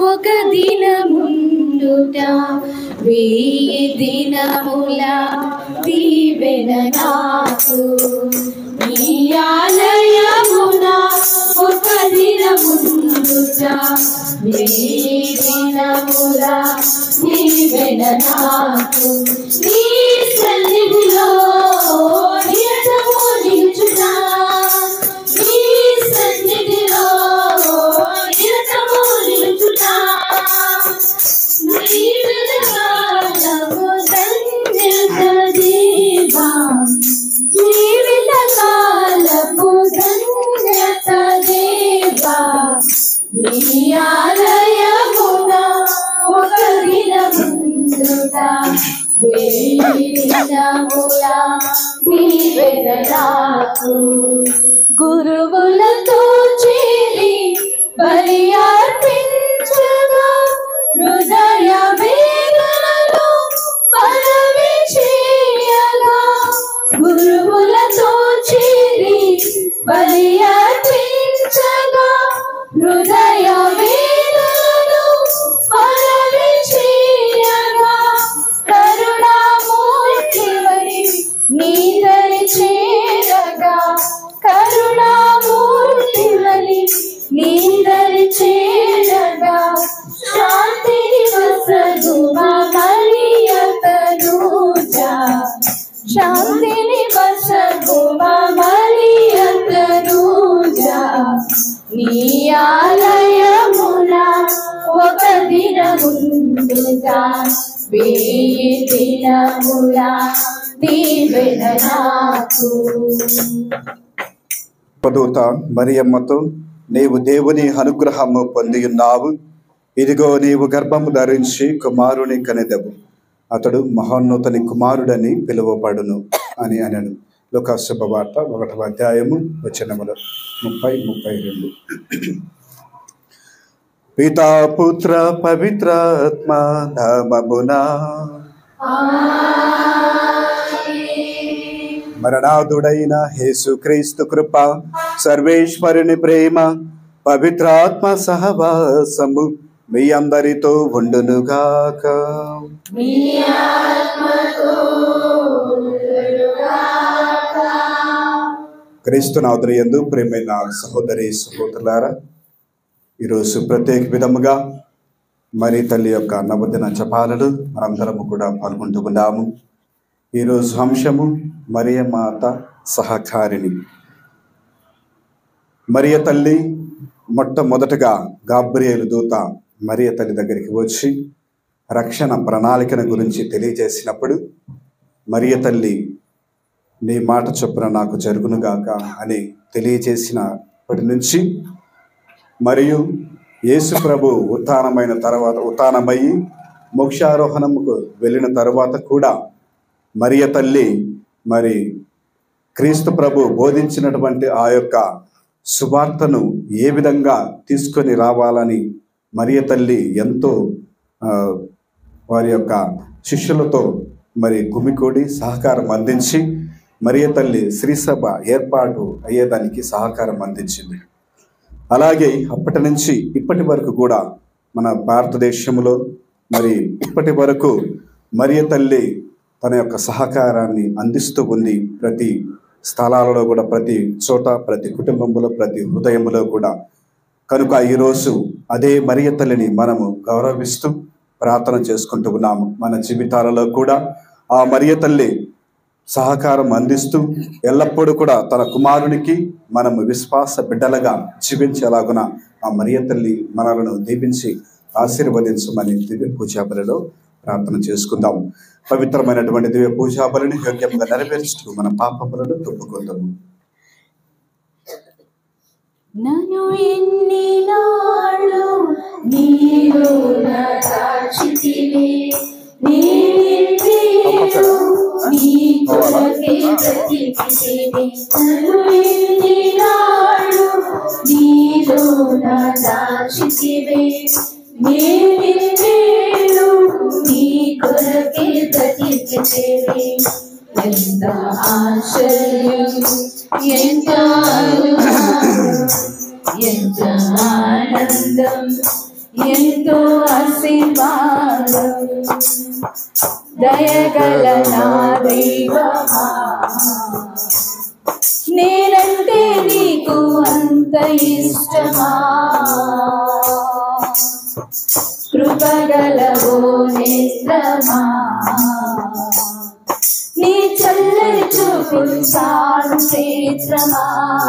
ఒక దినముండుట వెయ్యి దినముల దీవెన నాకు ఈ ఆలయమున ఒక దినముండుట వెయ్యి దినముల దీవెన నాకు నీ సన్నిధిలో నిరతము నిలుచుట నీ సన్నిధిలో నిరతము నిలుచుట నీ విలకాలము ధన్యత దేవా జీవిత కాలపు ధన్యత దేవా నీ ఆలయమున ఒక దినముందుట వెయ్యి దినముల దీవెన నాకు గురువులతో చేరి బలి అర్పించగా హృదయ వేదనలో మనవి చేయగా గురువులతో చేరి బలి అర్పించగా హృదయ వేదనలో మనవి చేయగా కరుణామూర్తివై నీదరి చేరగా కరుణామూర్తివై నీదరి చేరగా శాంతిని వసగు మరియతనూజా శాంతిని వసగు మరియతనూజా నీ ఆలయమున ఒక దినముందుగా వెయ్యి దినముల దీవెన నాకు పదూత మరియమ్మతో నీవు దేవుని అనుగ్రహము పొందియున్నావు ఇదిగో నీవు గర్భము ధరించి కుమారుని కనెదవు అతడు మహోన్నతుని కుమారుడని పిలువబడును అని అనను లోక శుభవార్త ఒకటవ అధ్యాయము వచనములు ముప్పై ముప్పై రెండు పితా పుత్ర పవిత్రాత్మ నామమునా మరణాదుడైన యేసుక్రీస్తు కృప సర్వేశ్వరుని ప్రేమ పవిత్రాత్మ సహవాసము మీ అందరితో ఉండునుగాక క్రీస్తునాథుయందు ప్రేమైన సహోదరి సహోదరులారా ఈరోజు ప్రత్యేక విధముగా మరి తల్లి యొక్క నవదిన జపాలను మనందరము కూడా పాల్గొంటూ ఉన్నాము ఈరోజు అంశము మరియ మాత సహకారిణి మరియ తల్లి మొట్టమొదటగా గాబ్రియేలు దూత మరియ తల్లి దగ్గరికి వచ్చి రక్షణ ప్రణాళికను గురించి తెలియజేసినప్పుడు మరియ తల్లి నీ మాట చొప్పున నాకు జరుగునుగాక అని తెలియజేసినప్పటి నుంచి మరియు యేసు ప్రభు ఉత్థానమైన తర్వాత ఉత్థానమయ్యి మోక్షారోహణముకు వెళ్ళిన తర్వాత కూడా మరియ తల్లి మరి క్రీస్తు ప్రభు బోధించినటువంటి ఆ యొక్క సువార్తను ఏ విధంగా తీసుకొని రావాలని మరియ తల్లి ఎంతో ఆ, వారి యొక్క శిష్యులతో మరి గుమికూడి సహకారం అందించి మరియ తల్లి శ్రీసభ ఏర్పాటు అయ్యేదానికి సహకారం అందించింది అలాగే అప్పటి నుంచి ఇప్పటి వరకు కూడా మన భారతదేశంలో మరి ఇప్పటి వరకు మరియ తల్లి తన యొక్క సహకారాన్ని అందిస్తూ ఉంది ప్రతి స్థలాలలో కూడా ప్రతి చోట ప్రతి కుటుంబంలో ప్రతి హృదయంలో కూడా కనుక ఈరోజు అదే మరియ తల్లిని మనము గౌరవిస్తూ ప్రార్థన చేసుకుంటూ ఉన్నాము మన జీవితాలలో కూడా ఆ మరియ తల్లి సహకారం అందిస్తూ ఎల్లప్పుడూ కూడా తన కుమారునికి మనము విశ్వాస బిడ్డలుగా జీవించేలాగున ఆ మరియ తల్లి మనలను దీవించి ఆశీర్వదించమని దివ్య పూజాబలిలో ప్రార్థన చేసుకుందాం పవిత్రమైనటువంటి దివ్య పూజాబలిని యోగ్యంగా నెరవేర్చుతూ మన పాపములను తొప్పుకుందాము నన్ను ఎన్ని నాళ్ళు నీరు నా సాక్షితివే నేనెన్నో నీ కొరకే బ్రతికితివే. నన్ను ఎన్ని నాళ్ళు నీరు నా సాక్షితివే నేనెన్నో నీ కొరకే బ్రతికితివే. ఎంత ఆశ్చర్యం ఎంత అనుభవం ఎంత ఆనందం ఎంతో ఆశీర్వాదం దయగల నా దైవమా నేనంటే నీకు అంత ఇష్టమా కృపగలవో నేత్రమా నీ చల్లని చూపులు చాలు క్షేత్రమా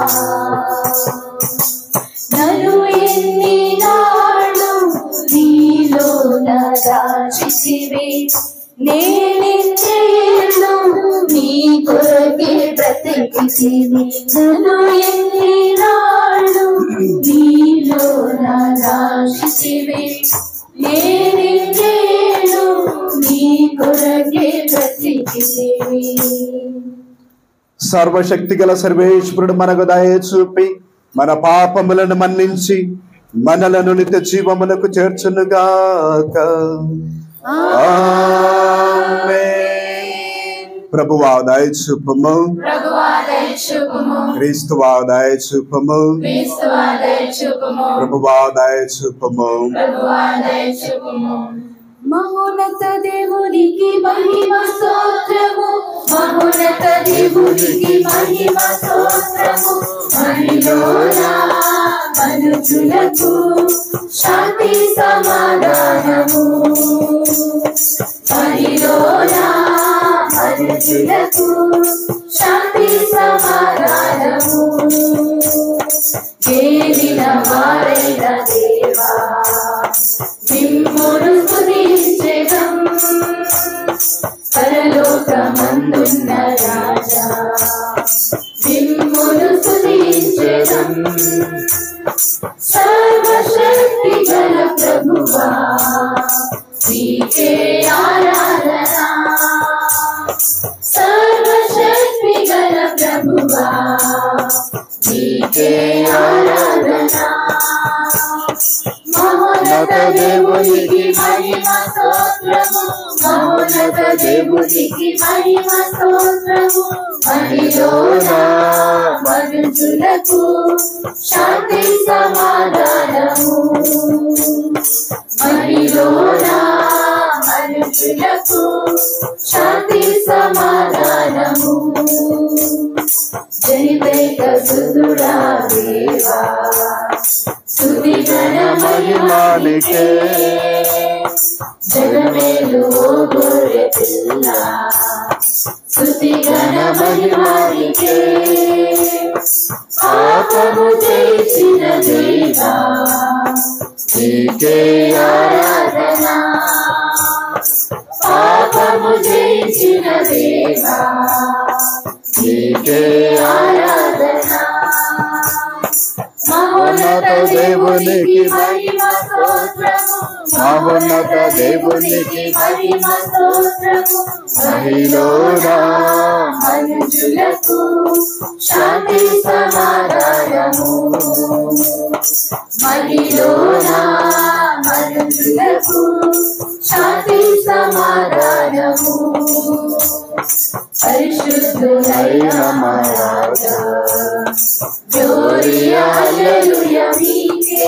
నన్ను ఎన్ని నాడు నీలో దాచితివి నేనిన్నేళ్ళు నీ కొరకే బ్రతికితివి నన్ను ఎన్ని నాడు నీలో దాచితివి నేనిన్నేళ్ళు నీ కొరకే బ్రతికితివి సర్వశక్తి గల సర్వేశ్వరుడు మనకు దయ చూపి మన పాపములను మన్నించి మనలను నిత్య జీవములకు చేర్చునుగాక ఆమేన్. ప్రభువా దయ చూపము ప్రభువాదయ శుభము క్రీస్తువా దయ చూపము క్రీస్తువాదయ శుభము ప్రభువా దయ చూపము ప్రభువాదయ శుభము మహోన్నత దేవునికి మహిమ స్తోత్రము మహోన్నత దేవునికి మహిమ స్తోత్రము మహిళోన మనుషులకు శాంతి సమాధానము మహిళోన మనుషులకు శాంతి సమాధానము ఏలిన వారైన దేవా మిమ్మును స్తుతించెదం పరలోకమందున్న రాజా మిమ్మును స్తుతించెదం సర్వశక్తి గల ప్రభువా నీకే ఆరాధన సర్వశక్తి గల ప్రభువా నీకే ఆరాధన మహోన్నత దేవునికి మహిమ స్తోత్రము మహోన్నత దేవునికి మహిమ స్తోత్రము మహిళోన మనుషులకు శాంతి సమాధానము మహిళోన మనుషులకు శాంతి సమాధానము జనిపేక సుతుడా దేవా స్తుతి గణ మహిమానికే జగమేలు ఓ గొర్రె పిల్ల స్తుతి గణ మహిమానికే పాపము చేసిన దేవా నీకే ఆరాధన పాపము చేసిన దేవా నీకే ఆరాధన మహోన్నత దేవునికి మహిమ స్తోత్రము మహోన్నత దేవునికి మహిమ స్తోత్రము మహిళోన మనుషులకు శాంతి సమాధానము మహిళోన మనుషులకు శాంతి సమాధానము పరిశుద్ధులైన మా రాజా Gloria, aleluya, మీకే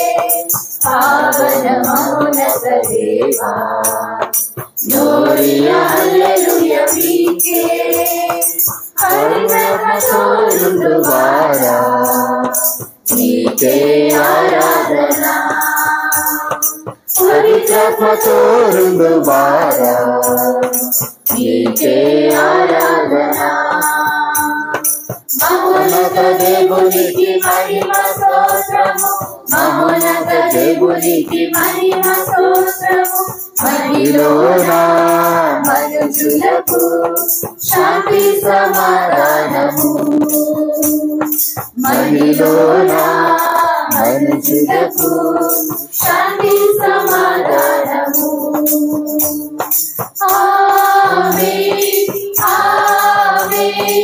పావన మౌనత దేవా Gloria, aleluya, మీకే హరినకతోలుండు వారా నీకే ఆరాధన హరినకతోలుండు వారా నీకే ఆరాధన మహోన్నత దేవునికి మహిమ స్తోత్రము మహోన్నత దేవునికి మహిమ స్తోత్రము మహిళోన మనుషులకు శాంతి సమాధానము మహిళోన మనుషులకు శాంతి సమాధానము ఆమేన్ ఆమేన్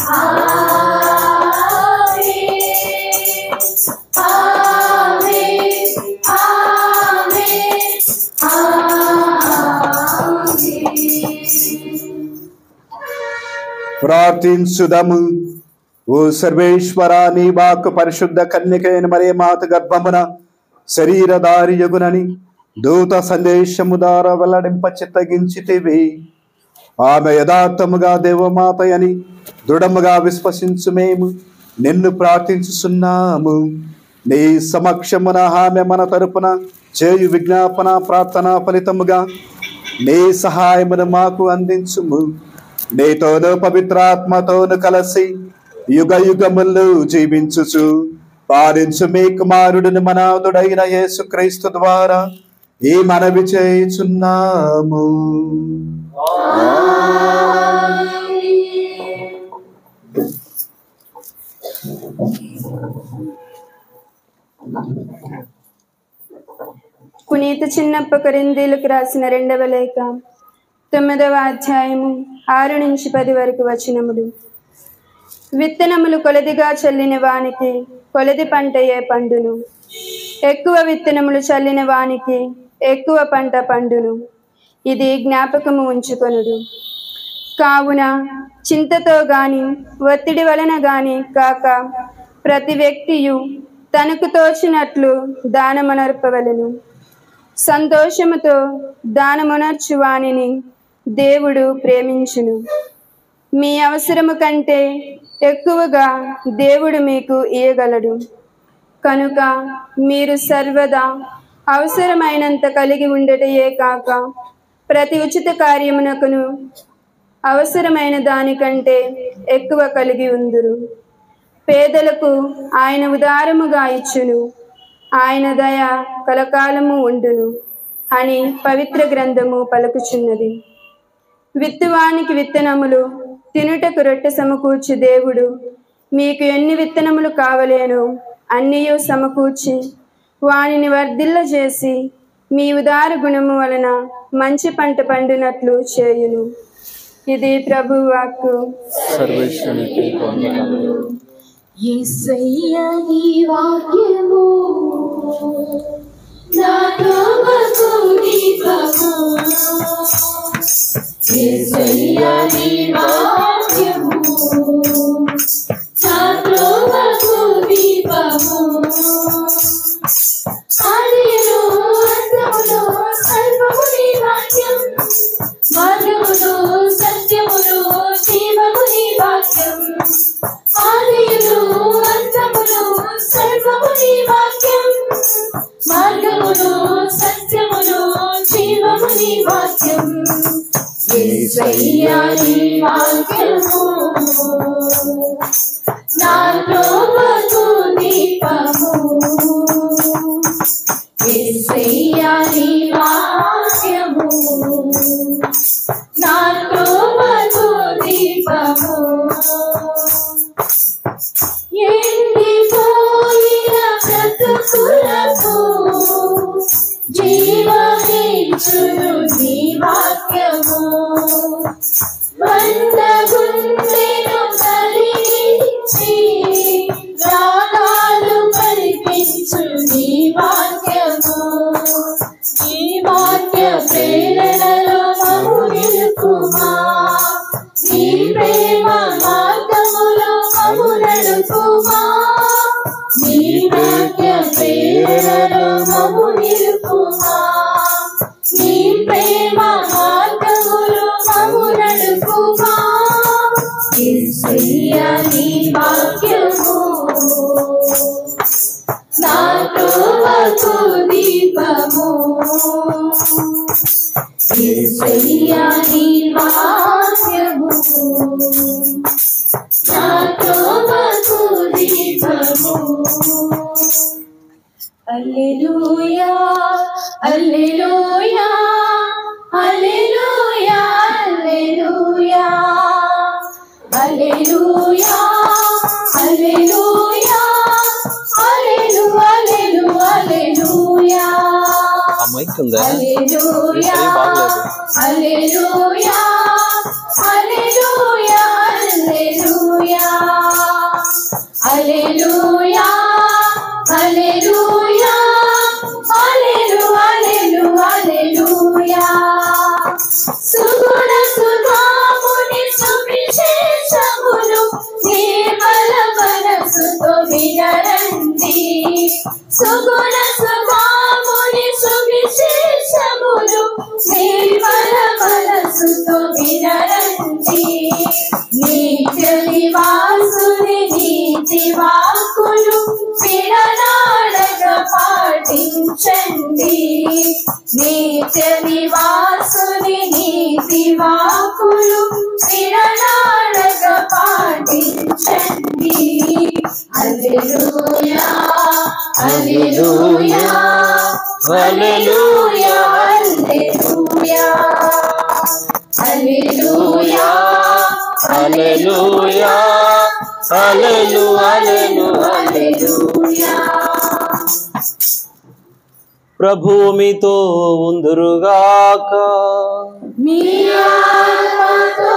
ప్రార్థించుదము ఓ సర్వేశ్వర నీ వాక్కు పరిశుద్ధ కన్యకైన మరే మాత గర్భమున శరీరధారి యగునని దూత సందేశము ద్వారా వెల్లడింప చిత్తగించితివి ఆమె యథార్థముగా దేవమాత అని దృఢముగా విశ్వసించు మేము నిన్ను ప్రార్థించుచున్నాము నీ సమక్షమున ఆమె మన తరపున చేయు విజ్ఞాపన ప్రార్థన ఫలితముగా నీ సహాయమును మాకు అందించుము నీతోను పవిత్రాత్మతోను కలిసి యుగ యుగములు జీవించుచు పాలించు మీ కుమారుడును మనాదుడైన యేసుక్రీస్తు ద్వారా ఈ మనవి చేయుచున్నాము పునీత చిన్నప్ప కొరిందీలకు రాసిన రెండవ లేఖ తొమ్మిదవ అధ్యాయము ఆరు నుంచి పది వరకు వచనములు విత్తనములు కొలదిగా చల్లిన వానికి కొలది పంటయే పండును ఎక్కువ విత్తనములు చల్లిన వానికి ఎక్కువ పంట పండును ఇది జ్ఞాపకము ఉంచుకొనుడు కావున చింతతో గాని ఒత్తిడి వలన గాని కాక ప్రతి వ్యక్తియు తనకు తోచినట్లు దానమనర్పవలను సంతోషముతో దానమునర్చు వానిని దేవుడు ప్రేమించును మీ అవసరము కంటే ఎక్కువగా దేవుడు మీకు ఇయ్యగలడు కనుక మీరు సర్వదా అవసరమైనంత కలిగి ఉండటయే కాక ప్రతి ఉచిత కార్యమునకును అవసరమైన దానికంటే ఎక్కువ కలిగి ఉందురు పేదలకు ఆయన ఉదారముగా ఇచ్చును ఆయన దయ కలకాలము ఉండును అని పవిత్ర గ్రంథము పలుకుచున్నది విత్తువానికి విత్తనములు తినుటకు రొట్టె సమకూర్చి దేవుడు మీకు ఎన్ని విత్తనములు కావలేను అన్నీయు సమకూర్చి వానిని వర్ధిల్ల చేసి మీ ఉదార గుణము వలన మంచి పంట పండినట్లు చేయును ఇది ప్రభు వాక్కు సర్వేశ్వరునికి వందనములు యేసయ్యా నీ వాక్యము నా త్రోవకు దీపము యేసయ్యా నీ వాక్యము నా త్రోవకు దీపము ఆదిలో అంతములో అల్పము నీ వాక్యం మార్గములో సత్యములో జీవము నీ వాక్యం ఆదిలో అంతములో సర్వము నీ వాక్యం మార్గములో సత్యములో జీవము నీ వాక్యం యేసయ్యా నీ వాక్యము నా త్రోవకు దీపము యేసయ్యా నీ వాక్యము నా త్రోవకు దీపము ఎండిపోయిన బ్రతుకులకు జీవమిచ్చును నీ వాక్యము బండగుండెను కలిగించి రాగాలు కల్పించు నీ వాక్యము నీ వాక్య ప్రేరణలో మము నిలుపుమా నీ ప్రేమ మార్గములో మము నడుపుమా నీ వాక్య ప్రేరణలో మము నిలుపుమా నీ ప్రేమ మార్గములో మము నడుపుమా యేసయ్యా నీ వాక్యము నా త్రోవకు దీపము యేసయ్యా నీ వాక్యము నా త్రోవకు దీపము హల్లెలూయా హల్లెలూయా హల్లెలూయా హల్లెలూయా హల్లెలూయా హల్లెలూయా హల్లెలు హల్లెలు హల్లెలూయా ఆ మైక్ ఉందా హల్లెలూయా సరే బాగలేదు హల్లెలూయా హల్లెలూయా హల్లెలూయా హల్లెలూయా హల్లెలూయా హల్లెలు హల్లెలు హల్లెలూయా సుగుణ సుధాముని సువిశేషములు నిర్మల మనసుతో వినరండి సుగుణ సుధా నిత్య నివాసుని నీతి వాకులు విడనాడక పాటించండి హల్లెలూయా హల్లెలూయా హల్లెలూయా హల్లెలూయా హల్లెలూయా హల్లెలూయా హల్లెలూ హల్లెలూ హల్లెలూయా ప్రభువు మీతో ఉందురుగాక మీ ఆత్మతో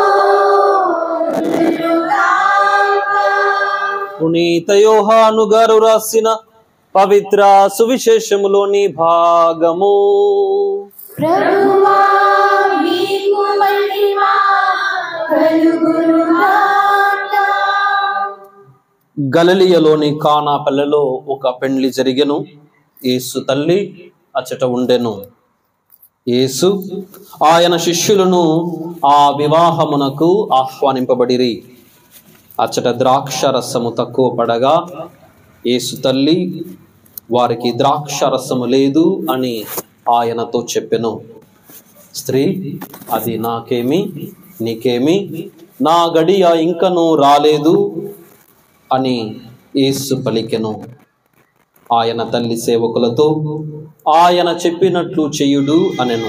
పునీత యోహాను గారు రాసిన పవిత్ర సువిశేషములోని భాగము ప్రభువా మీకు మహిమ కలుగునుగాక గలలియలోని కానాపల్లెలో ఒక పెండ్లి జరిగెను యేసు తల్లి అచట ఉండెను యేసు ఆయన శిష్యులను ఆ వివాహమునకు ఆహ్వానింపబడిరి అచ్చట ద్రాక్ష రసము తక్కువ పడగా యేసు తల్లి వారికి ద్రాక్ష రసము లేదు అని ఆయనతో చెప్పెను స్త్రీ అది నాకేమి నీకేమి నా గడియ ఇంకనూ రాలేదు అని యేసు పలికెను ఆయన తల్లి సేవకులతో ఆయన చెప్పినట్లు చెయ్యుడు అనెను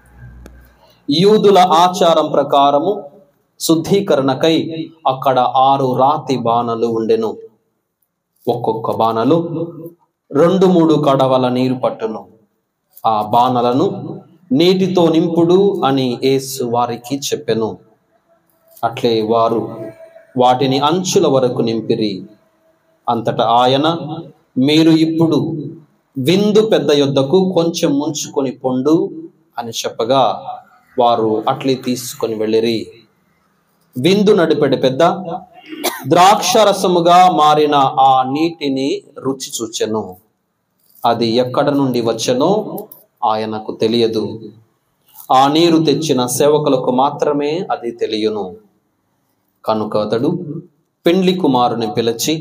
యూదుల ఆచారం ప్రకారము శుద్ధీకరణకై అక్కడ ఆరు రాతి బాణలు ఉండెను ఒక్కొక్క బాణలు రెండు మూడు కడవల నీరు పట్టును ఆ బాణలను నీటితో నింపుడు అని యేసు వారికి చెప్పెను అట్లే వారు వాటిని అంచుల వరకు నింపిరి అంతటా ఆయన మీరు ఇప్పుడు విందు పెద్ద యొద్దకు కొంచెం ముంచుకొని పొండు అని చెప్పగా వారు అట్లే తీసుకొని వెళ్ళిరి విందు నడిపెడు పెద్ద ద్రాక్ష రసముగా మారిన ఆ నీటిని రుచి చూచెను అది ఎక్కడ నుండి వచ్చెనో ఆయనకు తెలియదు ఆ నీరు తెచ్చిన సేవకులకు మాత్రమే అది తెలియను కనుక అతడు పెండ్లి కుమారుని పిలిచి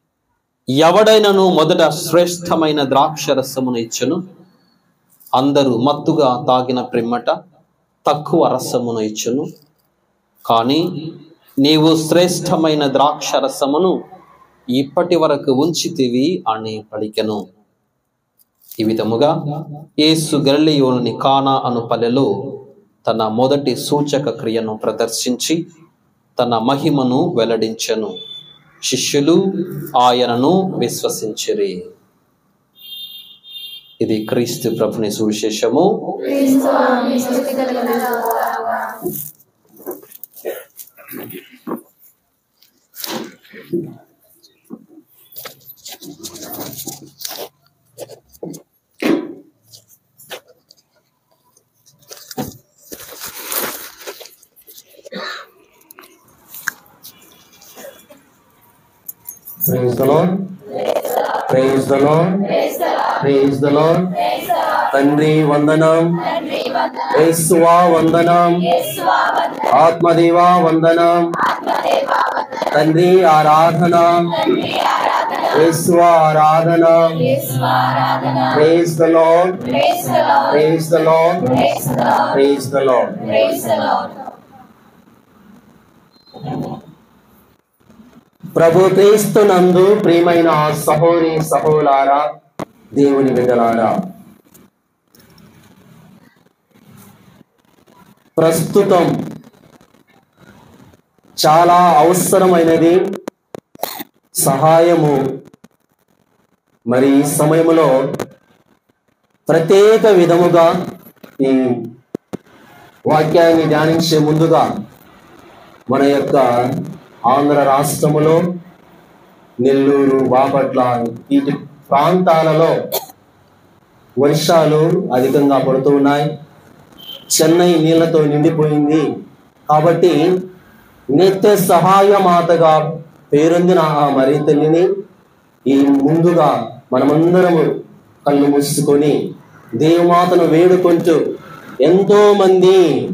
ఎవడైనను మొదట శ్రేష్టమైన ద్రాక్ష రసమును ఇచ్చును అందరూ మత్తుగా తాగిన ప్రిమ్మట తక్కువ రసమును ఇచ్చును కానీ నీవు శ్రేష్టమైన ద్రాక్ష రసమును ఇప్పటి వరకు ఉంచితివి అని పలికెను ఈ విధముగా యేసు గలియోని కానా అను పల్లెలో తన మొదటి సూచక క్రియను ప్రదర్శించి తన మహిమను వెల్లడించెను శిష్యులు ఆయనను విశ్వసించిరి ఇది క్రీస్తు ప్రభుని సువిశేషము Praise the Lord. Praise the Lord. Praise the Lord. తండ్రి వందనం యేసువా వందనం ఆత్మదేవా వందనం తండ్రి ఆరాధన యేసువా ఆరాధన praise the lord praise the lord praise the lord ప్రభు క్రీస్తు నందు ప్రియమైన సహోరి సహోలారా దేవుని బిడ్డలారా ప్రస్తుతం చాలా అవసరమైనది సహాయము మరి ఈ సమయంలో ప్రత్యేక విధముగా ఈ వాక్యాన్ని ధ్యానించే ముందుగా మన యొక్క ఆంధ్ర రాష్ట్రములో నెల్లూరు బాపట్ల వీటి ప్రాంతాలలో వర్షాలు అధికంగా పడుతూ ఉన్నాయి చెన్నై నీళ్లతో నిండిపోయింది కాబట్టి నిత్య సహాయ మాతగా పేరొందిన ఆ మరీ తల్లిని ఈ ముందుగా మనమందరము కళ్ళు మూసుకొని దేవమాతను వేడుకుంటూ ఎంతో మంది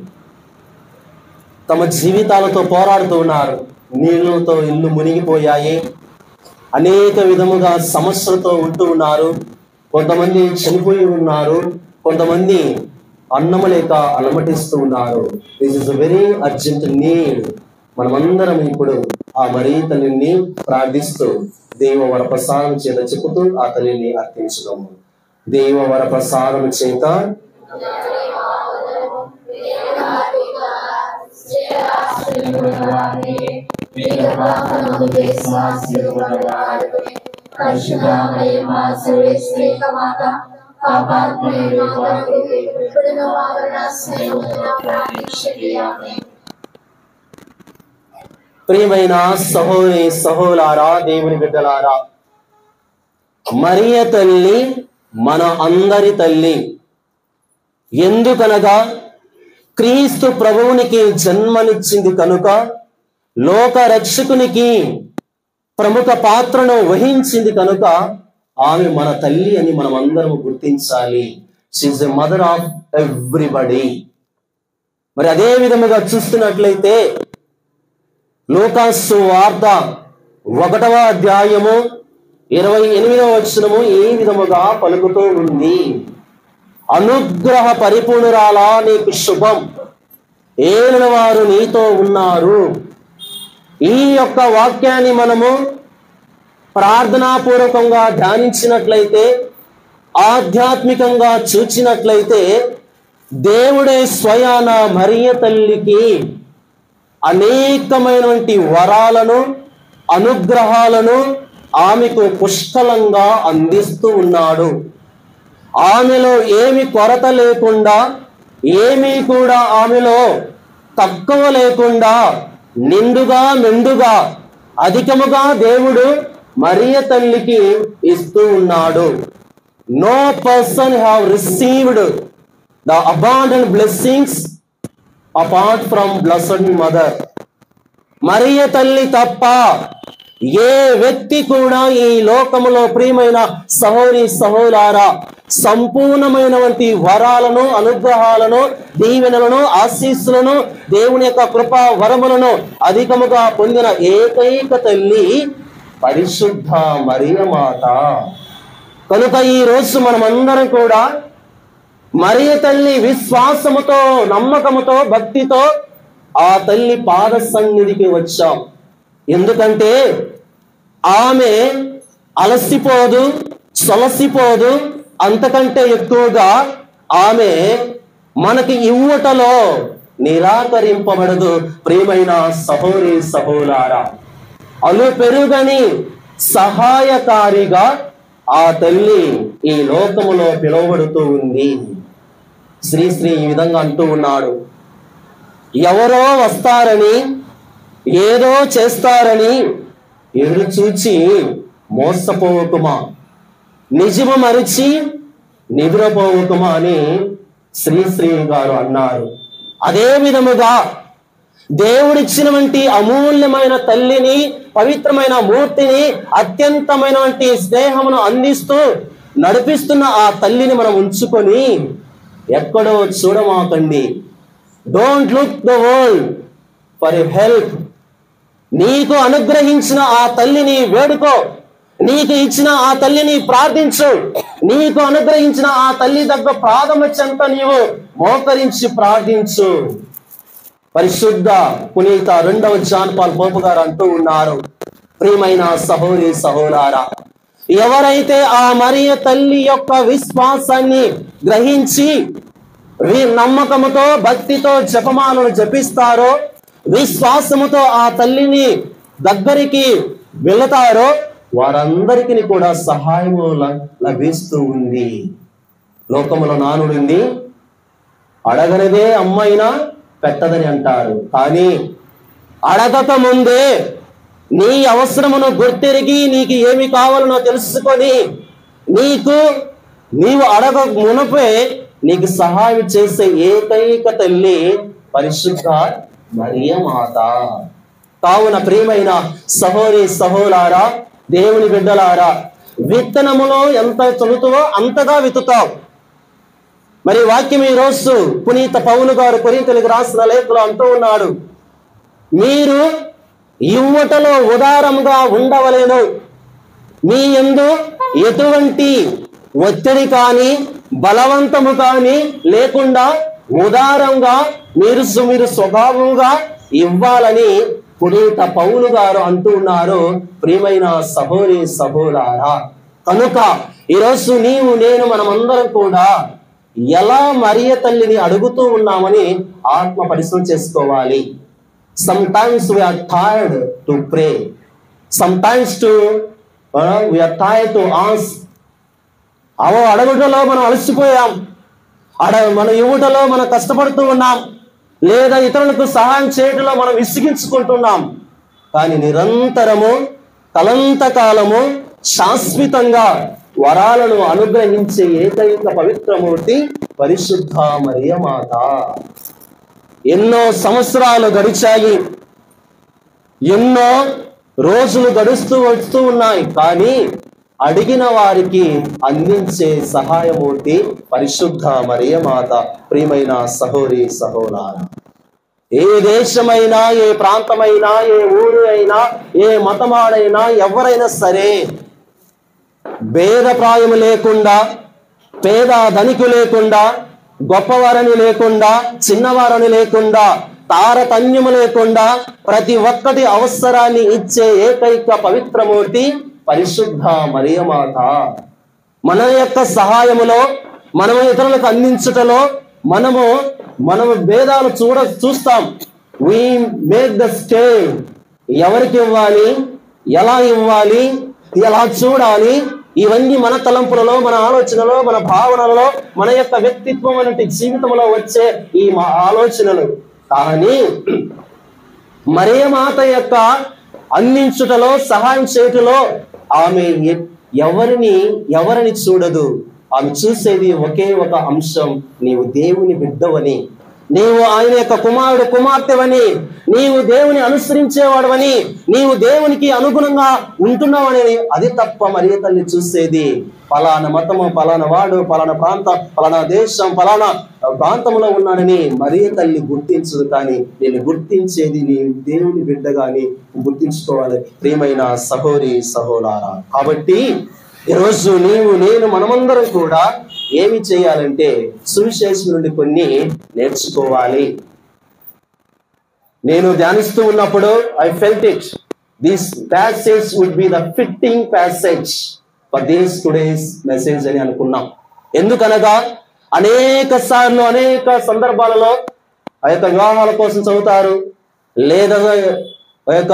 తమ జీవితాలతో పోరాడుతూ ఉన్నారు నీళ్ళతో ఇల్లు మునిగిపోయాయి అనేక విధముగా సమస్యలతో ఉంటూ ఉన్నారు కొంతమంది చనిపోయి ఉన్నారు కొంతమంది అన్నము లేక అలమటిస్తూ ఉన్నారు this is very urgent need మనమందరం ఇప్పుడు ఆ మరీ తల్లిని ప్రార్థిస్తూ దేవ వరప్రసాదం చేత చెప్పుతూ ఆ తల్లిని అర్పించుదాము దేవ వరప్రసాదం చేత ప్రియమైన సహోని సహోలారా దేవుని బిడ్డలారా మరియ తల్లి మన అందరి తల్లి ఎందుకనగా క్రీస్తు ప్రభువునికి జన్మనిచ్చింది కనుక లోక రక్షకునికి ప్రముఖ పాత్రను వహించింది కనుక ఆమె మన తల్లి అని మనం అందరం గుర్తించాలి she is a mother of everybody మరి అదే విధముగా చూస్తున్నట్లయితే లోకాసు వార్త ఒకటవ అధ్యాయము ఇరవై ఎనిమిదవ వచనము ఈ విధముగా పలుకుతూ ఉంది అనుగ్రహ పరిపూర్ణురాలా నీకు శుభం ఏలిన వారు నీతో ఉన్నారు ఈ యొక్క వాక్యాన్ని మనము ప్రార్థనాపూర్వకంగా ధ్యానించినట్లయితే ఆధ్యాత్మికంగా చూచినట్లయితే దేవుడే స్వయాన మరియ తల్లికి అనేకమైనటువంటి వరాలను అనుగ్రహాలను ఆమెకు పుష్కలంగా అందిస్తూ ఉన్నాడు ఆమెలో ఏమి కొరత లేకుండా ఏమీ కూడా ఆమెలో తక్కువ లేకుండా నిండుగా మెండుగా అధికముగా దేవుడు మరియ తల్లికి ఇస్తూ ఉన్నాడు no person have received the abundant blessings apart from blessed mother Mariya తల్లి తప్ప ఏ వ్యక్తి కూడా ఈ లోకములో ప్రియమైన సహోరి సహోలారా సంపూర్ణమైనటువంటి వరాలను అనుగ్రహాలను దీవెనలను ఆశీస్సులను దేవుని యొక్క కృపా వరములను అధికముగా పొందిన ఏకైక తల్లి పరిశుద్ధ మరియ మాత కనుక ఈ రోజు మనమందరం కూడా మరియ తల్లి విశ్వాసముతో నమ్మకముతో భక్తితో ఆ తల్లి పాద సన్నిధికి వచ్చాం ఎందుకంటే ఆమె అలసిపోదు సొలసిపోదు అంతకంటే ఎక్కువగా ఆమె మనకి ఇవ్వటలో నిరాకరింపబడదు ప్రియమైన సహోరి సహోలారా అలు పెరుగని సహాయకారిగా ఆ తల్లి ఈ లోకములో పిలువబడుతూ ఉంది శ్రీశ్రీ ఈ విధంగా అంటూ ఉన్నాడు ఎవరో వస్తారని ఏదో చేస్తారని ఎదురు చూచి మోసపోవకుమా నిజము మరిచి నిద్రపోవకుమా అని శ్రీశ్రీ గారు అన్నారు అదే విధముగా దేవుడిచ్చినటువంటి అమూల్యమైన తల్లిని పవిత్రమైన మూర్తిని అత్యంతమైనటువంటి స్నేహమును అందిస్తూ నడిపిస్తున్న ఆ తల్లిని మనం ఉంచుకొని ఎక్కడో చూడమాకండి don't look the world for help నీకు అనుగ్రహించిన ఆ తల్లిని వేడుకో నీకు ఇచ్చిన ఆ తల్లిని ప్రార్థించు నీకు అనుగ్రహించిన ఆ తల్లి దగ్గర పాదము చెంత నీవు మోకరించి ప్రార్థించు పరిశుద్ధ పునీత రెండవ జాన్ పాల్ పోపు గారు అంటూ ఉన్నారు ప్రియమైన సహోరి సహోలారా ఎవరైతే ఆ మరియ తల్లి యొక్క విశ్వాసాన్ని గ్రహించి వీ- నమ్మకముతో భక్తితో జపమాలను జపిస్తారో విశ్వాసముతో ఆ తల్లిని దగ్గరికి వెళతారో వారందరికీ కూడా సహాయము ల- లభిస్తూ ఉంది లోకములో నానుడింది అడగనిదే అమ్మైనా పెట్టదని అంటారు కానీ అడగక ముందే నీ అవసరమును గుర్తిరిగి నీకు ఏమి కావాలనో తెలుసుకొని నీకు నీవు అడగ మునపే నీకు సహాయం చేసే ఏకైక తల్లి పరిశుద్ధ మరియ మాత కావున ప్రియమైన సహోరి సహోలారా దేవుని బిడ్డలారా విత్తనములో ఎంత చదువుతావో అంతగా విత్తుతావు మరి వాక్యం ఈ రోజు పునీత పౌలు గారు కొరింతలకు రాసిన లేఖలో అంటూ ఉన్నాడు మీరు ఇవ్వటలో ఉదారంగా ఉండవలేను మీ ఎందు ఎటువంటి ఒత్తిడి కానీ బలవంతము కానీ లేకుండా ఉదారంగా మీరు మీరు స్వభావంగా ఇవ్వాలని పునీత పౌలు గారు అంటూ ఉన్నారు ప్రియమైన సహోరి సహోలారా కనుక ఈరోజు నీవు నేను మనమందరం కూడా ఎలా మరియ తల్లిని అడుగుతూ ఉన్నామని ఆత్మ పరిశీలన చేసుకోవాలి sometimes we are tired to pray sometimes to we are tired to ఆన్స్ అవ అడగుటలో మనం అలసిపోయాం అడ మనం ఇవ్వటలో మనం కష్టపడుతూ ఉన్నాం లేదా ఇతరులకు సహాయం చేయటంలో మనం విసిగించుకుంటున్నాం కానీ నిరంతరము కలంతకాలము శాశ్వతంగా వరాలను అనుగ్రహించే ఏకైక పవిత్రమూర్తి పరిశుద్ధ మరియమాత ఎన్నో సంవత్సరాలు గడిచాయి ఎన్నో రోజులు గడుస్తూ వస్తూ ఉన్నాయి కానీ అడిగిన వారికి అందించే సహాయమూర్తి పరిశుద్ధ మరియమాత ప్రియమైన సహోరి సహోలార ఏ దేశమైనా ఏ ప్రాంతమైనా ఏ ఊరు అయినా ఏ మతమాడైనా ఎవరైనా సరే భేదప్రాయం లేకుండా పేద ధనికు లేకుండా గొప్పవారని లేకుండా చిన్నవారని లేకుండా తారతమ్యము లేకుండా ప్రతి ఒక్కటి అవసరాన్ని ఇచ్చే ఏకైక పవిత్రమూర్తి పరిశుద్ధ మరియమాత మన యొక్క సహాయములో మనము ఇతరులకు అందించుటలో మనము మనము భేదాలు చూడ చూస్తాం వి మేక్ ద స్టే ఎవరికి ఇవ్వాలి ఎలా ఇవ్వాలి ఎలా చూడాలి ఇవన్నీ మన తలంపులలో మన ఆలోచనలో మన భావనలలో మన యొక్క వ్యక్తిత్వం అనే జీవితంలో వచ్చే ఈ మా ఆలోచనలు కానీ మరే మాత యొక్క అందించుటలో సహాయం చేయుటలో ఆమె ఎ- ఎవరిని ఎవరిని చూడదు ఆమె చూసేది ఒకే ఒక అంశం నీవు దేవుని బిడ్డవని నీవు ఆయన యొక్క కుమారుడు కుమార్తెవని నీవు దేవుని అనుసరించేవాడవని నీవు దేవునికి అనుగుణంగా ఉంటున్నావని అది తప్ప మరి తల్లి చూసేది పలానా మతము పలానా వాడు పలానా ప్రాంతం పలానా దేశం పలానా ప్రాంతంలో ఉన్నాడని మరీ తల్లి గుర్తించదు కానీ నేను గుర్తించేది నీ దేవుని బిడ్డగాని గుర్తించుకోవాలి ప్రియమైన సహోరి సహోలారా కాబట్టి ఈరోజు నీవు నేను మనమందరం కూడా ఏమి చేయాలంటే సువిశేషం నుండి కొన్ని నేర్చుకోవాలి నేను ధ్యానిస్తూ ఉన్నప్పుడు I felt it this passage would be the fitting passage for this today's message అని అనుకున్నాం ఎందుకనగా అనేక సార్లు అనేక సందర్భాలలో ఆ యొక్క వివాహాల కోసం చదువుతారు లేదా ఆ యొక్క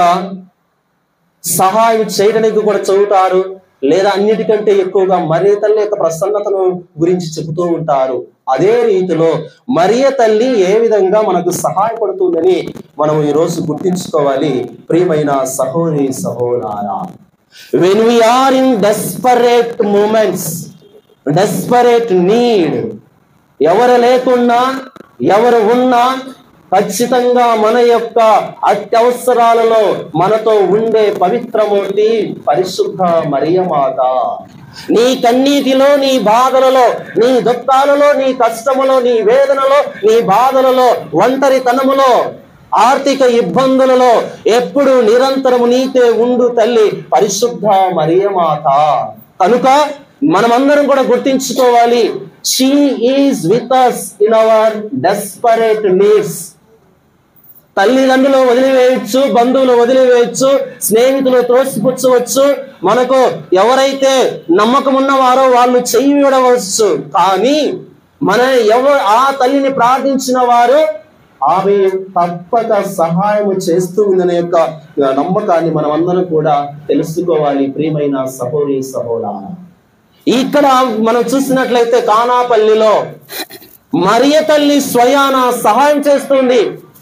సహాయం చేయడానికి కూడా చదువుతారు లేదా అన్నిటికంటే ఎక్కువగా మరియ తల్లి యొక్క ప్రసన్నతను గురించి చెబుతూ ఉంటారు అదే రీతిలో మరియ తల్లి ఏ విధంగా మనకు సహాయపడుతుందని మనం ఈ రోజు గుర్తించుకోవాలి ప్రియమైన సహోదరి సహోదరా when we are in desperate moments desperate need ఎవరు లేకున్నా ఎవరు ఉన్నా ఖచ్చితంగా మన యొక్క అత్యవసరాలలో మనతో ఉండే పవిత్రమూర్తి పరిశుద్ధ మరియమాత నీ కన్నీటిలో నీ బాధలలో నీ దుఃఖాలలో నీ కష్టములో నీ వేదనలో నీ బాధలలో ఒంటరితనములో ఆర్థిక ఇబ్బందులలో ఎప్పుడు నిరంతరము నీతే ఉండు తల్లి పరిశుద్ధ మరియమాత కనుక మనమందరం కూడా గుర్తించుకోవాలి she is with us in our desperate needs తల్లిదండ్రులు వదిలివేయచ్చు బంధువులు వదిలివేయచ్చు స్నేహితులు త్రోసిపుచ్చవచ్చు మనకు ఎవరైతే నమ్మకం ఉన్నవారో వాళ్ళు చెయ్యి విడవచ్చు కానీ మన ఎవరు ఆ తల్లిని ప్రార్థించిన వారు ఆమె తప్పక సహాయం చేస్తూ ఉందనే యొక్క నమ్మకాన్ని మనం అందరం కూడా తెలుసుకోవాలి ప్రియమైన సహోరి సహోదర ఇక్కడ మనం చూసినట్లయితే కానాపల్లిలో మరియ తల్లి స్వయాన సహాయం చేస్తుంది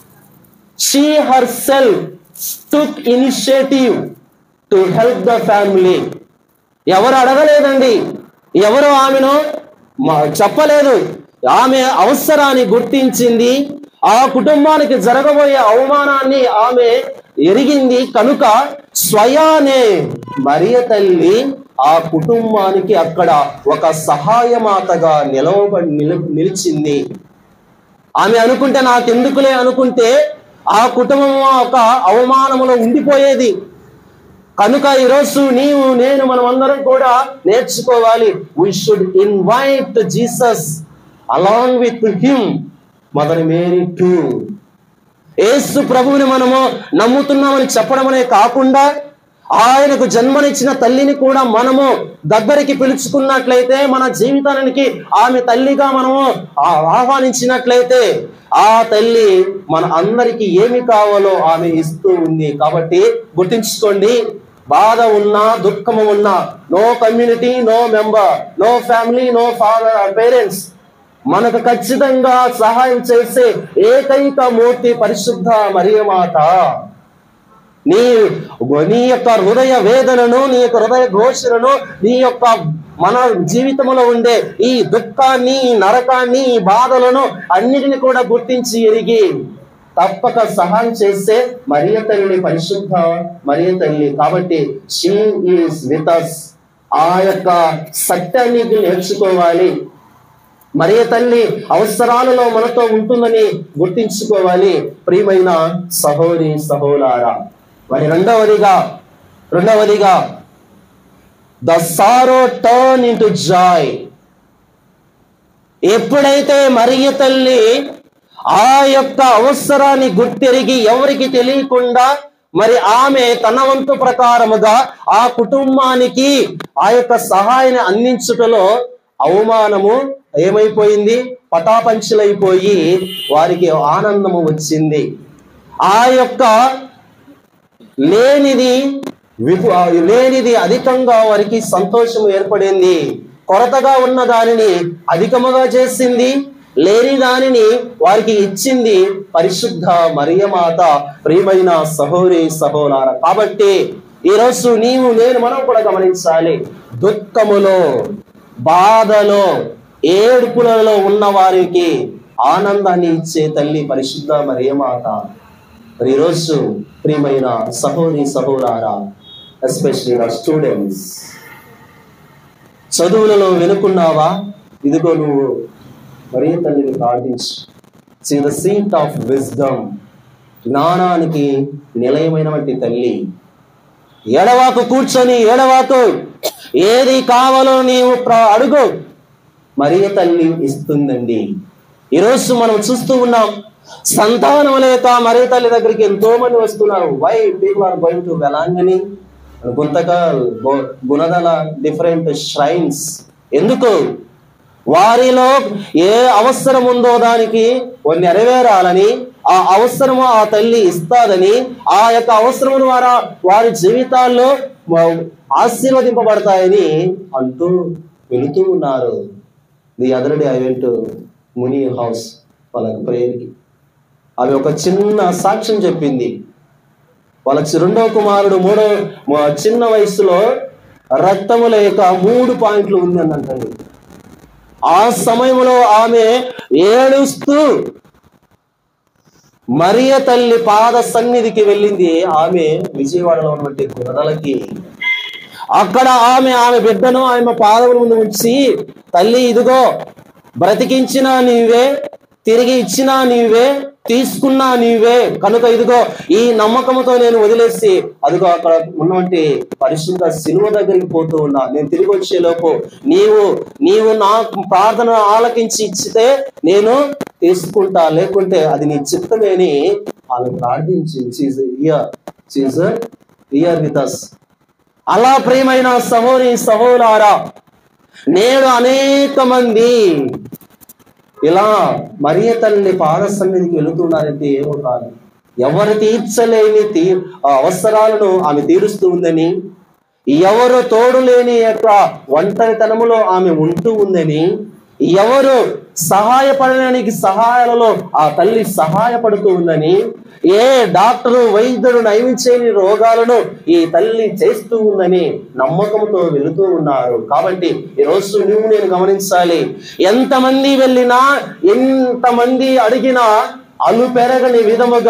she herself took initiative to help the family ఎవరు అడగలేదండి ఎవరు ఆమెను మా- చెప్పలేదు ఆమె అవసరాన్ని గుర్తించింది ఆ కుటుంబానికి జరగబోయే అవమానాన్ని ఆమె ఎరిగింది కనుక స్వయానే మరియ తల్లి ఆ కుటుంబానికి అక్కడ ఒక సహాయమాతగా నిలవబడి నిల- నిలిచింది ఆమె అనుకుంటే నాకెందుకులే అనుకుంటే ఆ కుటుంబం ఒక అవమానములో ఉండిపోయేది కనుక ఈరోజు నీవు నేను మనం అందరం కూడా నేర్చుకోవాలి we should invite Jesus along with him Mother Mary to యేసు ప్రభువుని మనము నమ్ముతున్నామని చెప్పడం అనే కాకుండా ఆయనకు జన్మనిచ్చిన తల్లిని కూడా మనము దగ్గరికి పిలుచుకున్నట్లయితే మన జీవితానికి ఆమె తల్లిగా మనము ఆ- ఆహ్వానించినట్లయితే ఆ తల్లి మన అందరికి ఏమి కావాలో ఆమె ఇస్తూ ఉంది కాబట్టి గుర్తించుకోండి బాధ ఉన్నా దుఃఖము ఉన్నా no community no member no family no father parents మనకు ఖచ్చితంగా సహాయం చేసే ఏకైక మూర్తి పరిశుద్ధ మరియమాత నీ నీ యొక్క హృదయ వేదనను నీ యొక్క హృదయ ఘోషణను నీ యొక్క మన జీవితంలో ఉండే ఈ దుఃఖాన్ని ఈ నరకాన్ని ఈ బాధలను అన్నిటిని కూడా గుర్తించి ఎరిగి తప్పక సహాయం చేసే మరియ తల్లి పరిశుద్ధ మరియ తల్లి కాబట్టి షీ ఈస్ విత్ అస్ ఆ యొక్క సత్యాన్ని నేర్చుకోవాలి మరియ తల్లి అవసరాలలో మనతో ఉంటుందని గుర్తించుకోవాలి ప్రియమైన సహోరి సహోలారా మరి రెండవదిగా రెండవదిగా the sorrow turn into joy ఎప్పుడైతే మరియ తల్లి ఆ యొక్క అవసరాన్ని గుర్తెరిగి ఎవరికి తెలియకుండా మరి ఆమె తన వంతు ప్రకారముగా ఆ కుటుంబానికి ఆ యొక్క సహాయాన్ని అందించుటలో అవమానము ఏమైపోయింది పటాపంచులైపోయి వారికి ఆనందము వచ్చింది ఆ యొక్క లేనిది విపు ఆ లేనిది అధికంగా వారికి సంతోషం ఏర్పడింది కొరతగా ఉన్న దానిని అధికముగా చేసింది లేని దానిని వారికి ఇచ్చింది పరిశుద్ధ మరియమాత ప్రియమైన సహోరి సహోలార కాబట్టి ఈరోజు నీవు నేను మనం కూడా గమనించాలి దుఃఖములో బాధలో ఏడుపులలో ఉన్న వారికి ఆనందాన్ని ఇచ్చే తల్లి పరిశుద్ధ మరియమాత మరి ఈరోజు ప్రియమైన సహోదరి సహోదరా ఎస్పెషలీ నా స్టూడెంట్స్ చదువులలో వెనుకున్నావా ఇదిగో నువ్వు మరీ తల్లిని ప్రార్థించు see the seat of wisdom జ్ఞానానికి నిలయమైనటువంటి తల్లి ఎడవాకు కూర్చొని ఎడవాకు ఏది కావాలో నీవు ప్ర- అడుగు మరియ తల్లి ఇస్తుందండి ఈరోజు మనం చూస్తూ ఉన్నాం సంతానం లేక మరియ తల్లి దగ్గరికి ఎంతో మంది వస్తున్నారు why people are going to Velankanni Guntakal గు- గుణదల డిఫరెంట్ ష్రైన్స్ ఎందుకు వారిలో ఏ అవసరం ఉందో దానికి కొన్ని నెరవేరాలని ఆ అవసరము ఆ తల్లి ఇస్తాదని ఆ యొక్క అవసరం ద్వారా వారి జీవితాల్లో వ- ఆశీర్వదింపబడతాయని అంటూ వెళుతూ ఉన్నారు the other day I went Muni house వాళ్ళ ప్రేయర్కి ఆమె ఒక చిన్న సాక్ష్యం చెప్పింది వాళ్ళ చి- రెండవ కుమారుడు మూడో మ- చిన్న వయసులో రక్తము లేక మూడు పాయింట్లు ఉంది అని అంటుంది ఆ సమయంలో ఆమె ఏడుస్తూ మరియ తల్లి పాద సన్నిధికి వెళ్ళింది ఆమె విజయవాడలో ఉన్నటువంటి గుణదలకి అక్కడ ఆమె ఆమె బిడ్డను ఆమె పాదముల ముందు ఉంచి తల్లి ఇదిగో బ్రతికించినా నీవే తిరిగి ఇచ్చినా నీవే తీసుకున్నా నీవే కనుక ఇదిగో ఈ నమ్మకంతో నేను వదిలేసి అదిగో అక్కడ ఉన్నటువంటి పరిశుద్ధ శిలువ దగ్గరికి పోతూ ఉన్నా నేను తిరిగి వచ్చే లోపు నీవు నీవు నా ప్రార్థన ఆలకించి ఇచ్చితే నేను తీసుకుంటా లేకుంటే అది నీ చిత్తమేని ఆమె ప్రార్థించి ఇయర్ ఇయర్ విత్ అస్ అలా ప్రియమైన సహోరి సహోలారా నేడు అనేక మంది ఇలా మరియ తల్లి పాద సన్నిధికి వెళుతున్నారంటే ఏమో కాదు ఎవరు తీర్చలేని తీ ఆ అవసరాలను ఆమె తీరుస్తూ ఉందని ఎవరు తోడు లేని యొక్క ఒంటరితనములో ఆమె ఉంటూ ఉందని ఎవరు సహాయపడడానికి సహాయాలలో ఆ తల్లి సహాయపడుతూ ఉందని ఏ డాక్టరు వైద్యుడు నయమించేని రోగాలను ఈ తల్లి చేస్తూ ఉందని నమ్మకంతో వెళుతూ ఉన్నారు కాబట్టి ఈ రోజు నువ్వు నేను గమనించాలి ఎంతమంది వెళ్ళినా ఎంతమంది అడిగినా అలు పెరగని విధముగా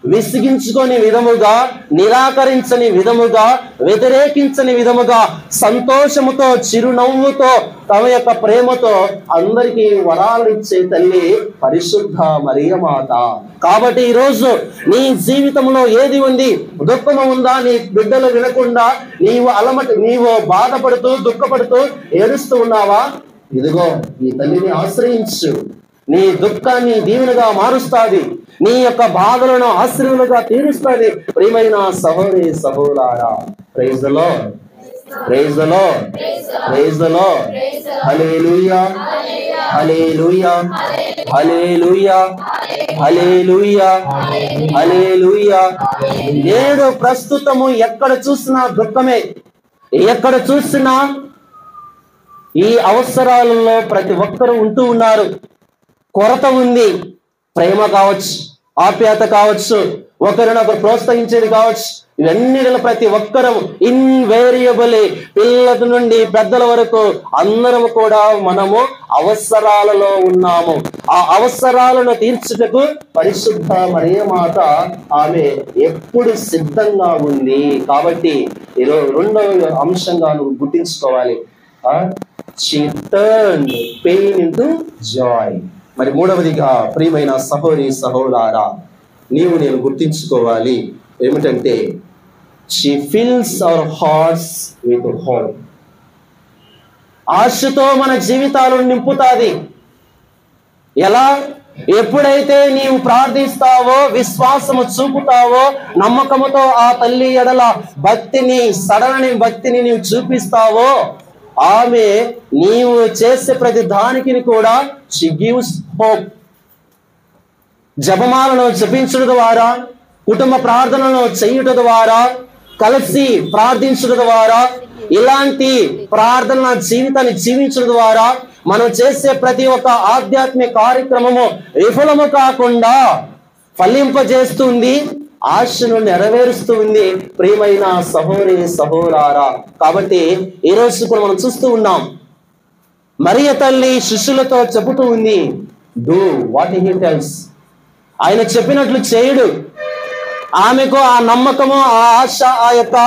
విసిగించుకొని విధముగా నిరాకరించని విధముగా వ్యతిరేకించని విధముగా సంతోషముతో చిరునవ్వుతో తమ యొక్క ప్రేమతో అందరికీ వరాలు ఇచ్చే తల్లి పరిశుద్ధ మరియమాత కాబట్టి ఈ రోజు నీ జీవితంలో ఏది ఉంది దుఃఖము ఉందా నీ బిడ్డలు వినకుండా నీవు అలమటి నీవు బాధపడుతూ దుఃఖపడుతూ ఏడుస్తూ ఉన్నావా ఇదిగో ఈ తల్లిని ఆశ్రయించు నీ దుఃఖాన్ని దీవెనగా మారుస్తాది నీ యొక్క బాధలను ఆశ్రయులుగా తీరుస్తుంది ప్రియమైన సహోదరి సహోదరా praise the Lord praise the Lord praise the Lord hallelujah hallelujah hallelujah hallelujah hallelujah నేడు ప్రస్తుతము ఎక్కడ చూసినా దుఃఖమే ఎక్కడ చూసినా ఈ అవసరాలలో ప్రతి ఒక్కరూ ఉంటూ ఉన్నారు కొరత ఉంది ప్రేమ కావచ్చు ఆప్యాయత కావచ్చు ఒకరినొకరు ప్రోత్సహించేది కావచ్చు ఇవన్నిటిలో ప్రతి ఒక్కరూ ఇన్వేరియబుల్ పిల్లల నుండి పెద్దల వరకు అందరం కూడా మనము అవసరాలలో ఉన్నాము ఆ అవసరాలను తీర్చుటకు పరిశుద్ధ మరియమాత ఆమె ఎప్పుడు సిద్ధంగా ఉంది కాబట్టి ఈరోజు రెండవ అంశంగా నువ్వు గుర్తించుకోవాలి she turn pain into joy మరి మూడవదిగా ప్రియమైన సహోరి సహోదారా నీవు నేను గుర్తించుకోవాలి ఏమిటంటే she fills our hearts with hope ఆశతో మన జీవితాలను నింపుతాది ఎలా ఎప్పుడైతే నీవు ప్రార్థిస్తావో విశ్వాసము చూపుతావో నమ్మకముతో ఆ తల్లి ఎడల భక్తిని సడలని భక్తిని నీవు చూపిస్తావో ఆమె నీవు చేసే ప్రతి దానికి కూడా షీ గివ్స్ హోప్ జపమాలను జపించడం ద్వారా కుటుంబ ప్రార్థనలను చేయుట ద్వారా కలిసి ప్రార్థించడం ద్వారా ఇలాంటి ప్రార్థన జీవితాన్ని జీవించడం ద్వారా మనం చేసే ప్రతి ఒక్క ఆధ్యాత్మిక కార్యక్రమము విఫలము కాకుండా ఫలింపజేస్తుంది ఆశను నెరవేరుస్తుంది ప్రియమైన సహోరి సహోరారా కాబట్టి ఈ రోజు కూడా మనం చూస్తూ ఉన్నాం మరియ తల్లి శిష్యులతో చెబుతూ ఉంది డూ వాట్ హీ టెల్స్ ఆయన చెప్పినట్లు చేయుడు ఆమెకు ఆ నమ్మకము ఆ ఆశ ఆ యొక్క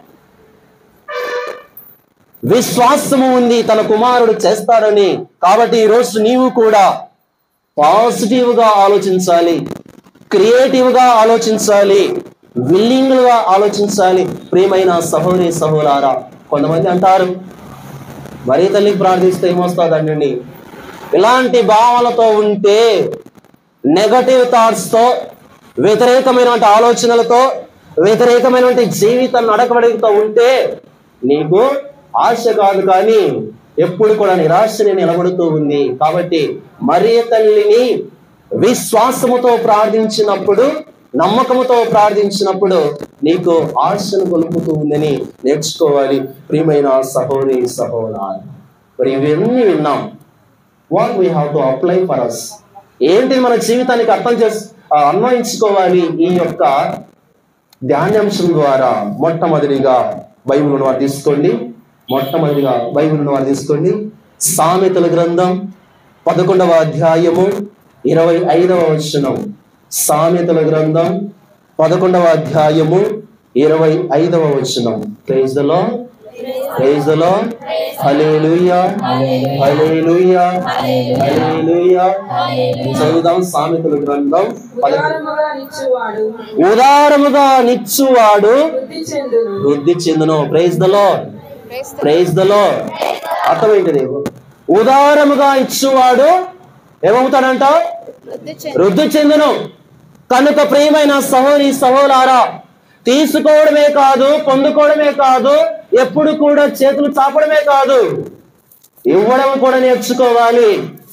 విశ్వాసము ఉంది తన కుమారుడు చేస్తాడని కాబట్టి ఈ రోజు నీవు కూడా పాజిటివ్ గా ఆలోచించాలి క్రియేటివ్ గా ఆలోచించాలి విల్లింగ్ గా ఆలోచించాలి ప్రియమైన సహోదరి సహోదరా కొంతమంది అంటారు మరీ తల్లికి ప్రార్థిస్తే ఏమొస్తుందండి ఇలాంటి భావాలతో ఉంటే నెగటివ్ థాట్స్ తో వ్యతిరేకమైనటువంటి ఆలోచనలతో వ్యతిరేకమైనటువంటి జీవిత నడకబడితో ఉంటే నీకు ఆశ కాదు కానీ ఎప్పుడు కూడా నిరాశని నిలబడుతూ ఉంది కాబట్టి మరియ తల్లిని విశ్వాసముతో ప్రార్థించినప్పుడు నమ్మకముతో ప్రార్థించినప్పుడు నీకు ఆశను కొలుపుతూ ఉందని నేర్చుకోవాలి ప్రియమైన సహోదరి సహోదరు మరి ఇవన్నీ విన్నాం what we have to apply for us ఏంటి మన జీవితానికి అర్థం చేసి ఆ, అన్వయించుకోవాలి ఈ యొక్క ధ్యానాంశం ద్వారా మొట్టమొదటిగా బైబిల్ వారు తీసుకోండి మొట్టమొదటిగా బైబిల్ వారు తీసుకోండి సామెతల గ్రంథం పదకొండవ అధ్యాయము ఇరవై ఐదవ వచనం సామెతల గ్రంథం పదకొండవ అధ్యాయము ఇరవై ఐదవ వచనం praise the Lord praise the Lord hallelujah hallelujah hallelujah చదువుదాం సామెతల గ్రంథం పదకొండు ఉదారముగా నిచ్చువాడు ఉదారముగా నిచ్చువాడు వృద్ధి చెందును వృద్ధి చెందును praise the Lord praise the Lord అర్థమైంది ఉదారముగా ఇచ్చువాడు ఏమవుతాడంట వృద్ధి చెందును కనుక ప్రియమైన సహోని సహోలారా తీసుకోవడమే కాదు పొందుకోవడమే కాదు ఎప్పుడు కూడా చేతులు చాపడమే కాదు ఇవ్వడం కూడా నేర్చుకోవాలి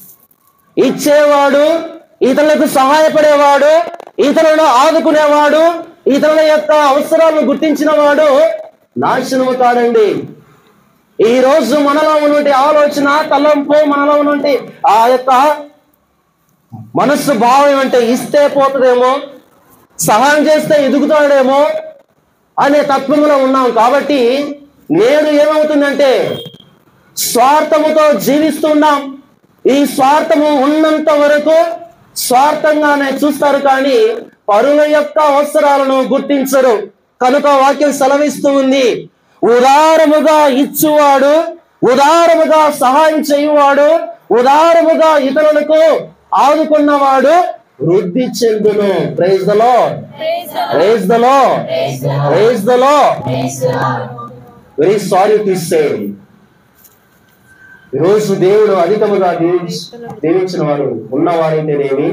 ఇచ్చేవాడు ఇతరులకు సహాయపడేవాడు ఇతరులను ఆదుకునేవాడు ఇతరుల యొక్క అవసరాలను గుర్తించిన వాడు నాశనము కాదండి ఈ రోజు మనలో ఉన్నటువంటి ఆలోచన తలంపు మనలో ఉన్నటువంటి ఆ యొక్క మనస్సు భావం ఏమంటే ఇస్తే పోతుందేమో సహాయం చేస్తే ఎదుగుతాడేమో అనే తత్వంలో ఉన్నాం కాబట్టి నేడు ఏమవుతుందంటే స్వార్థముతో జీవిస్తున్నాం ఈ స్వార్థము ఉన్నంత వరకు స్వార్థంగానే చూస్తారు కానీ పరుల యొక్క అవసరాలను గుర్తించరు కనుక వాక్యం సెలవిస్తూ ఉంది ఉదారముగా ఇచ్చువాడు ఉదారముగా సహాయం చేయువాడు ఉదారముగా ఇతరులకు ఆదుకున్నవాడు వృద్ధి చెందును praise the Lord praise the Lord praise the Lord very sorry to say ఈరోజు దేవుడు అధికముగా దీవించి దీవించిన వారు ఉన్నవారైతేనేమి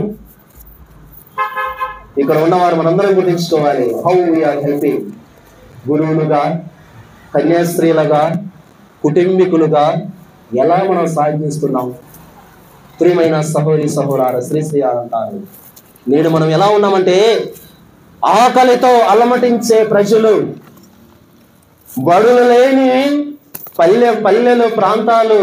ఇక్కడ ఉన్నవారు మనందరం గుర్తించుకోవాలి హౌ వీఆర్ హెల్పింగ్ గురువులుగా కన్యాస్త్రీలుగా కుటుంబీకులుగా ఎలా మనం సాధిస్తున్నాం ప్రియమైన సహోరి సహోరార శ్రీశ్రీ అంటారు నేడు మనం ఎలా ఉన్నామంటే ఆకలితో అలమటించే ప్రజలు బడులు లేని పల్లె పల్లెలు ప్రాంతాలు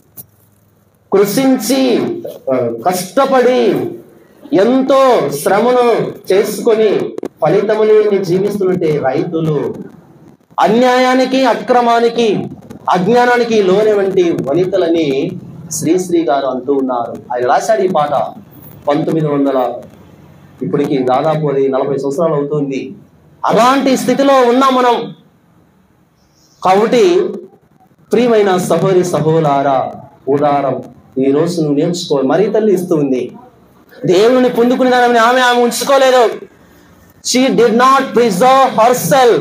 కృషించి ఆ, కష్టపడి ఎంతో శ్రమను చేసుకొని ఫలితము లేని జీవిస్తుంటే రైతులు అన్యాయానికి అక్రమానికి అజ్ఞానానికి లోని వంటి వనితలని శ్రీశ్రీ గారు అంటూ ఉన్నారు ఆయన రాశాడు ఈ పాట పంతొమ్మిది వందల ఇప్పటికి దాదాపు అది నలభై సంవత్సరాలు అవుతుంది అలాంటి స్థితిలో ఉన్నాం మనం కాబట్టి ప్రియమైన సహోరి సహోలారా ఉదారం ఈ రోజు నువ్వు నేర్చుకో మరీ తల్లి ఇస్తుంది దేవుని పొందుకునేదాన్ని ఆమె ఆమె ఉంచుకోలేదు she did not preserve her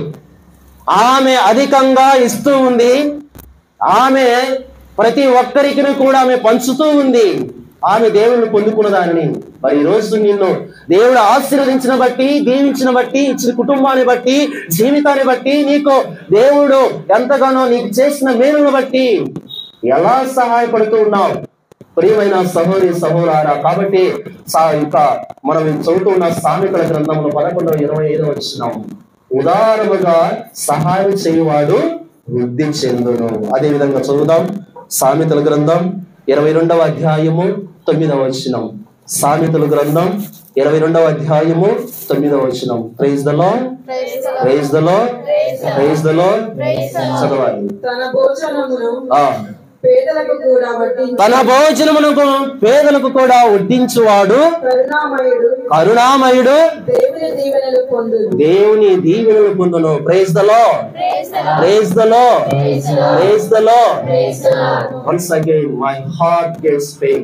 ఆమె అధికంగా ఇస్తూ ఉంది ఆమె ప్రతి ఒక్కరికి కూడా ఆమె పంచుతూ ఉంది ఆమె దేవుని పొందుకున్న దానిని మరి ఈ రోజు నిన్ను దేవుడు ఆశీర్వదించిన బట్టి దీవించిన బట్టి ఇచ్చిన కుటుంబాన్ని బట్టి జీవితాన్ని బట్టి నీకు దేవుడు ఎంతగానో నీకు చేసిన మేలును బట్టి ఎలా సహాయపడుతూ ఉన్నావు ప్రియమైన సహోదరి సహోదరా కాబట్టి సా- ఇంకా మనం చదువుతూ ఉన్న సామెతల గ్రంథంలో పదకొండవ ఇరవై ఐదు వచ్చినాం ఉదారముగా సహాయం చేయువాడు వృద్ధి చెందును అదే విధంగా చదువుదాం సామెతల గ్రంథం ఇరవై రెండవ అధ్యాయము తొమ్మిదవ వచనం సామెతల గ్రంథం ఇరవై రెండవ అధ్యాయము తొమ్మిదవ వచనం praise the Lord praise the Lord praise the Lord చదవాలి తన భోజనమును ఆ పేదలకు కూడా వడ్డించి తన భోజనమునకు పేదలకు కూడా వడ్డించువాడు కరుణామయుడు కరుణామయుడు దేవుని దీవెనలు పొందును దేవుని దీవెనలు పొందును praise the Lord praise the Lord praise the Lord once again my heart gets pain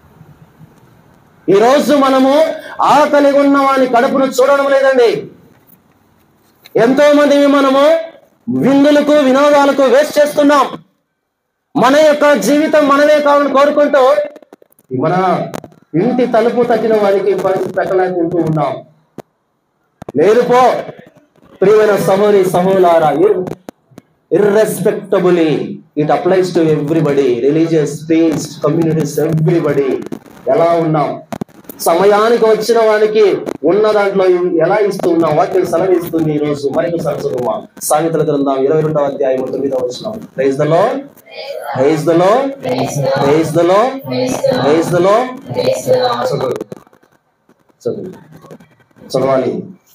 ఈ రోజు మనము ఆకలి ఉన్న వాని కడుపును చూడడం లేదండి ఎంతో మంది మనము విందులకు వినోదాలకు వేస్ట్ చేస్తున్నాం మన యొక్క జీవితం మనమే కావాలని కోరుకుంటూ మన ఇంటి తలుపు తట్టిన వారికి పరిస్థితి పెట్టలేకుంటూ ఉన్నాం లేదు పో ప్రియమైన సహోరి సహోలారా irrespectively it applies to everybody religious fees communities everybody ఎలా ఉన్నాం సమయానికి వచ్చిన వానికి ఉన్న దాంట్లో ఎలా ఇస్తూ ఉన్నాం వాక్యం సెలవిస్తుంది ఈ రోజు మరికి సరస్వతమా సామెతల గ్రంథం ఇరవై రెండవ అధ్యాయం తొమ్మిదవ వచ్చిన praise the Lord praise the Lord praise the Lord praise the Lord చదువు చదువు చదవాలి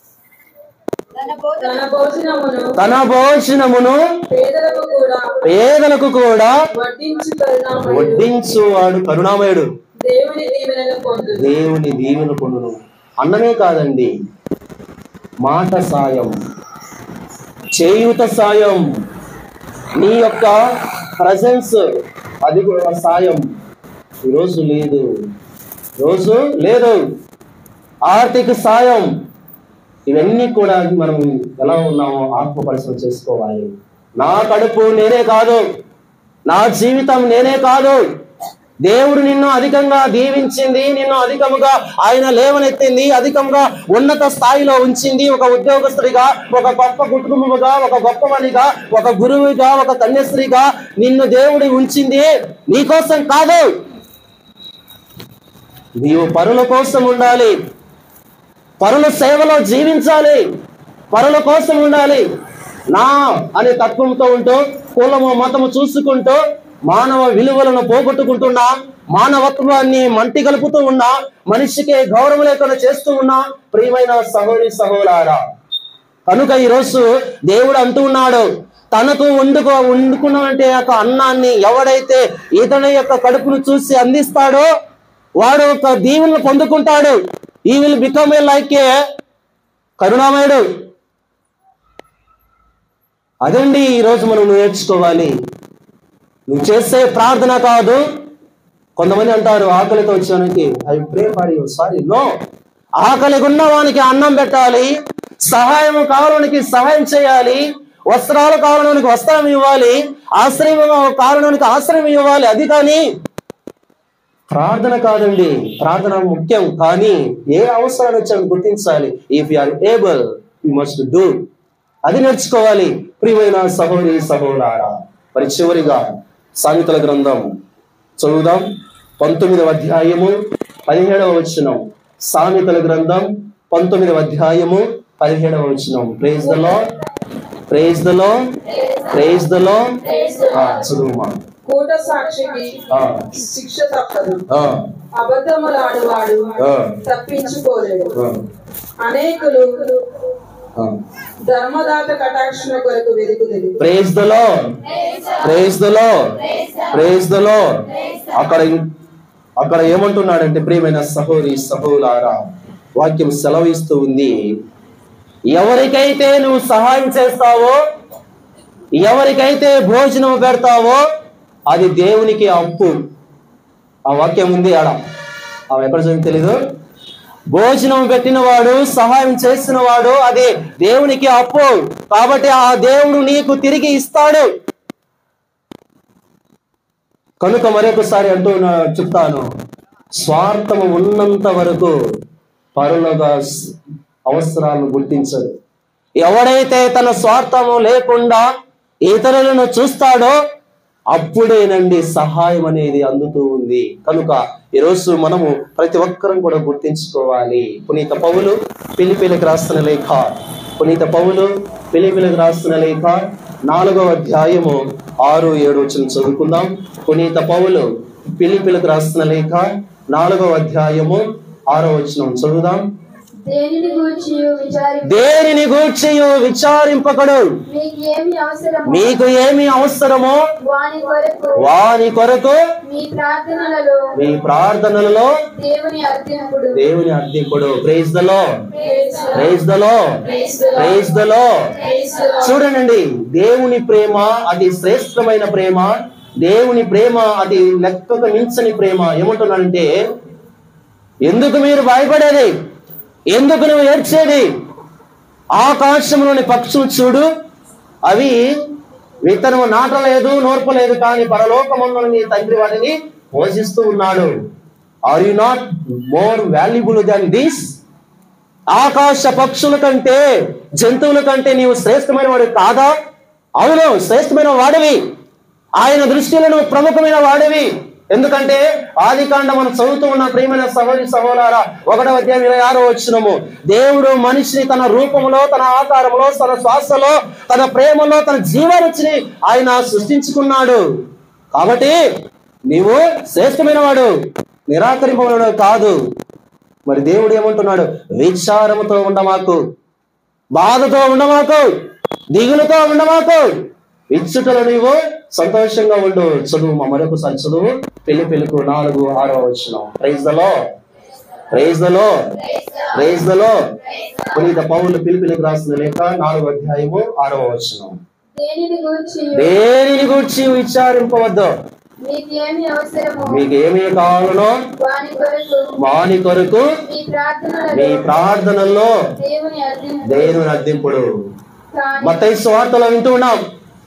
తన భోజనమును తన భోజనమును పేదలకు కూడా పేదలకు కూడా వడ్డించి కరుణామయుడు వడ్డించు వాడు కరుణామయుడు దేవుని దీవెనలు పొందును దేవుని దీవెన పొందును అన్నమే కాదండి మాట సాయం చేయుత సాయం నీ యొక్క ప్రజెన్స్ అది కూడా సాయం ఈరోజు లేదు రోజు లేదు ఆర్థిక సాయం ఇవన్నీ కూడా మనం ఎలా ఉన్నామో ఆత్మ పరిశ్రమ చేసుకోవాలి నా కడుపు నేనే కాదు నా జీవితం నేనే కాదు దేవుడు నిన్ను అధికంగా దీవించింది నిన్ను అధికముగా ఆయన లేవనెత్తింది అధికంగా ఉన్నత స్థాయిలో ఉంచింది ఒక ఉద్యోగస్తుడిగా ఒక గొప్ప కుటుంబముగా ఒక గొప్పవనిగా ఒక గురువుగా ఒక కన్యస్త్రీగా నిన్ను దేవుడు ఉంచింది నీకోసం కాదు నీవు పరుల కోసం ఉండాలి పరుల సేవలో జీవించాలి పరుల కోసం ఉండాలి నా అనే తత్వంతో ఉంటూ కులము మతము చూసుకుంటూ మానవ విలువలను పోగొట్టుకుంటున్నా మానవత్వాన్ని మంటి కలుపుతూ ఉన్నా మనిషికి గౌరవం లేకుండా చేస్తూ ఉన్నా ప్రియమైన సహోదరి సహోలారా కనుక ఈరోజు దేవుడు అంటూ ఉన్నాడు తనకు వండుకో వండుకున్నటువంటి యొక్క అన్నాన్ని ఎవడైతే ఇతని యొక్క కడుపును చూసి అందిస్తాడో వాడు ఒక దీవెనలు పొందుకుంటాడు he will become a like a కరుణామయుడు అదండి ఈరోజు మనం నేర్చుకోవాలి నువ్వు చేసే ప్రార్థన కాదు కొంతమంది అంటారు ఆకలితో వచ్చానికి I pray for you sorry no ఆకలి ఉన్న వానికి అన్నం పెట్టాలి సహాయం కావాలనికి సహాయం చేయాలి వస్త్రాలు కావాలనికి వస్త్రం ఇవ్వాలి ఆశ్రయం కావాలనికి ఆశ్రయం ఇవ్వాలి అది కానీ ప్రార్థన కాదండి ప్రార్థన ముఖ్యం కానీ ఏ అవసరాలు వచ్చాయని గుర్తించాలి if you are able you must do అది నేర్చుకోవాలి ప్రియమైన సహోదరి సహోదరా మరి చివరిగా సామెతల గ్రంథం చదువుదాం పంతొమ్మిదవ అధ్యాయము పదిహేడవ వచనం సామెతల గ్రంథం పంతొమ్మిదవ అధ్యాయము పదిహేడవ వచనం praise the Lord praise the Lord praise the Lord చదువుమా కూట సాక్షికి ఆ, శిక్ష తప్పదు ఆ, అబద్ధములాడువాడు ఆ, తప్పించుకోలేడు ఆ, అనేకులు ఆ. ధర్మదాత కటాక్షణ కొరకు వెతుకుదురు praise the Lord praise the Lord praise the Lord అక్కడ అక్కడ ఏమంటున్నాడంటే ప్రియమైన సహోరి సహోలారా వాక్యం సెలవిస్తూ ఉంది ఎవరికైతే నువ్వు సహాయం చేస్తావో ఎవరికైతే భోజనం పెడతావో అది దేవునికి అప్పు ఆ వాక్యం ఉంది ఆడ ఆమె ఎక్కడ చదివి తెలీదు భోజనం పెట్టిన వాడు సహాయం చేసిన వాడు అది దేవునికి అప్పు కాబట్టి ఆ దేవుడు నీకు తిరిగి ఇస్తాడు కనుక మరొకసారి అంటూ నా- చెప్తాను స్వార్థము ఉన్నంత వరకు పరులుగా స్- అవసరాలను గుర్తించదు ఎవడైతే తన స్వార్థము లేకుండా ఇతరులను చూస్తాడో అప్పుడేనండి సహాయం అనేది అందుతూ ఉంది కనుక ఈరోజు మనము ప్రతి ఒక్కరం కూడా గుర్తించుకోవాలి పునీత పౌలు పిలిపిలికి రాస్తున్న లేఖ పునీత పౌలు పిలిపిలికి రాస్తున్న లేఖ నాలుగవ అధ్యాయము ఆరు ఏడు వచ్చిన చదువుకుందాం పునీత పౌలు పిలిపిలికి రాస్తున్న లేఖ నాలుగవ అధ్యాయము ఆరో వచనం చదువుదాం దేనిని గూర్చి విచారి దేనిని గూర్చి విచారింపకడు మీకు ఏమి అవసరమో మీకు ఏమి అవసరమో వాని కొరకు వాని కొరకు మీ ప్రార్థనలలో మీ ప్రార్థనలలో దేవుని అర్థింపుడు దేవుని అర్థింపుడు praise the Lord praise the Lord praise the Lord చూడండి దేవుని ప్రేమ అతి శ్రేష్టమైన ప్రేమ దేవుని ప్రేమ అది లెక్కకు మించని ప్రేమ ఏమంటున్నాడంటే ఎందుకు మీరు భయపడేది ఎందుకు నువ్వు ఏడ్చేది ఆకాశంలోని పక్షులు చూడు అవి విత్తనము నాటలేదు నోర్పలేదు కానీ పరలోకమంలో నీ తండ్రి వారిని పోషిస్తూ ఉన్నాడు are you not more valuable than this ఆకాశ పక్షుల కంటే జంతువుల కంటే నీవు శ్రేష్టమైన వాడు కాదా అవును శ్రేష్టమైన వాడివి ఆయన దృష్టిలో నువ్వు ప్రముఖమైన వాడివి ఎందుకంటే ఆది కాండ మనం చదువుతూ ఉన్న ప్రియమైన సహోదరి సహోదరా ఒకటో అధ్యాయం ఇరవై ఆరో వచ్చినము దేవుడు మనిషిని తన రూపంలో తన ఆకారంలో తన శ్వాసలో తన ప్రేమలో తన జీవరుచిని ఆయన సృష్టించుకున్నాడు కాబట్టి నీవు శ్రేష్టమైన వాడు నిరాకరింపబడిన కాదు మరి దేవుడు ఏమంటున్నాడు విచారముతో ఉండమాకు బాధతో ఉండమాకు దిగులుతో ఉండమాకు ఇచ్చుటలో నీవు సంతోషంగా ఉండు చదువు మా మరొకసారి చదువు పెళ్లి పెళ్లికు నాలుగు ఆరో వచ్చిన praise the Lord praise the Lord praise the Lord పునీత పౌరులు పిలిపిలికి రాసిన లేఖ నాలుగో అధ్యాయము ఆరవ వచనం దేనిని గూర్చి దేనిని గురించి విచారింపవద్దు మీకు ఏమి అవసరమో మీకు ఏమీ కావాలనో వాని కొరకు వాని కొరకు మీ ప్రార్థనలలో మీ ప్రార్థనల్లో దేవుని అర్థింపుడు దేవుని అర్థింపుడు కానీ మత్తయి స్వార్థలో వింటూ ఉన్నాం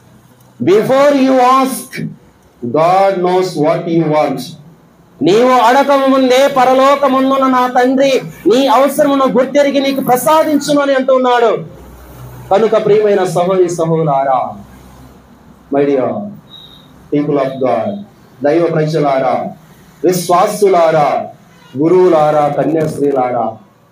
before you ask God knows what you want నీవు అడగక ముందే పరలోకమున్న నా తండ్రి నీ అవసరమును గుర్తెరిగి నీకు ప్రసాదించును అని అంటున్నాడు కనుక ప్రియమైన సహోదరి సహోదరారా my dear people of God దైవ ప్రజలారా విశ్వాసులారా గురువులారా కన్యాశ్రీలారా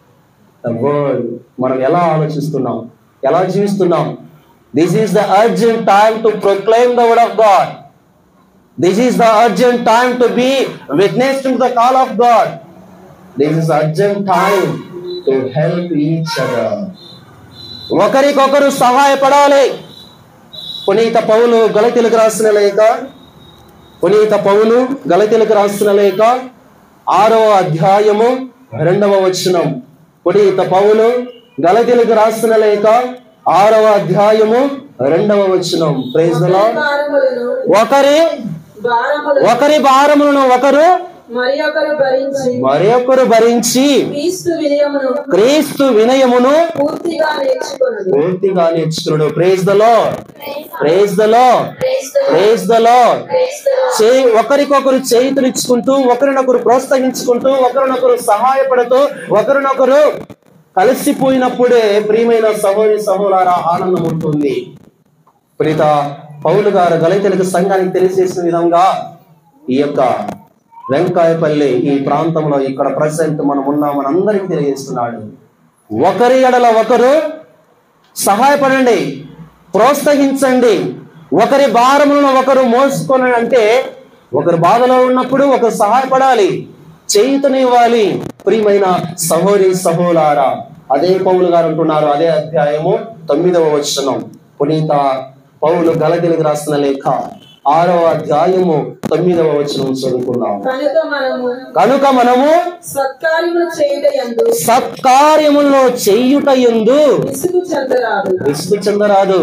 ద వరల్డ్ మనం ఎలా ఆలోచిస్తున్నాం ఎలా జీవిస్తున్నాం this is the urgent time to proclaim the word of God this is the urgent time to be witness to the call of God this is urgent time to help each other ఒకరికొకరు సహాయపడాలి పునీత పౌలు గలతీలకు రాసిన లేఖ పునీత పౌలు గలతీలకు రాసిన లేఖ ఆరవ అధ్యాయము రెండవ వచనం పునీత పౌలు గలతీలకు రాస్తున్న లేఖ ఆరవ అధ్యాయము రెండవ వచనం ప్రైజ్ ద లార్డ్ భారములను ఒకరి భారములు ఒకరి భారములను ఒకరు మరి ఒకరు భరించి మరి ఒకరు భరించి క్రీస్తు వినయమును క్రీస్తు వినయమును పూర్తిగా నేర్చుకొనదు పూర్తిగా నేర్చుకున్నాడు praise the lord praise the lord praise the Lord చేయి ఒకరికొకరు చేతులిచ్చుకుంటూ ఒకరినొకరు ప్రోత్సహించుకుంటూ ఒకరినొకరు సహాయపడుతూ ఒకరినొకరు కలిసిపోయినప్పుడే ప్రియమైన సహోదరి సహోదర ఆనందం ఉంటుంది ప్రీత పౌలు గారు గలితలకు సంఘానికి తెలియజేసిన విధంగా ఈ యొక్క వెంకాయపల్లి ఈ ప్రాంతంలో ఇక్కడ ప్రజెంట్ మనం ఉన్నామని అందరికీ తెలియజేస్తున్నాడు ఒకరి ఎడల ఒకరు సహాయపడండి ప్రోత్సహించండి ఒకరి భారములను ఒకరు మోసుకొని అంటే ఒకరు బాధలో ఉన్నప్పుడు ఒకరు సహాయపడాలి చేయుతనివ్వాలి ప్రియమైన సహోరి సహోలారా అదే పౌలు గారు అంటున్నారు అదే అధ్యాయము తొమ్మిదవ వచనం పునీత పౌలు గలగిలికి రాసిన లేఖ ఆరవ అధ్యాయము తొమ్మిదవ వచనం చదువుకున్నాం కనుక మనము కనుక మనము సత్కార్యములు చేయటయందు సత్కార్యములో చెయ్యుట ఎందు విసుగు చెందరాదు విసుగు చెందరాదు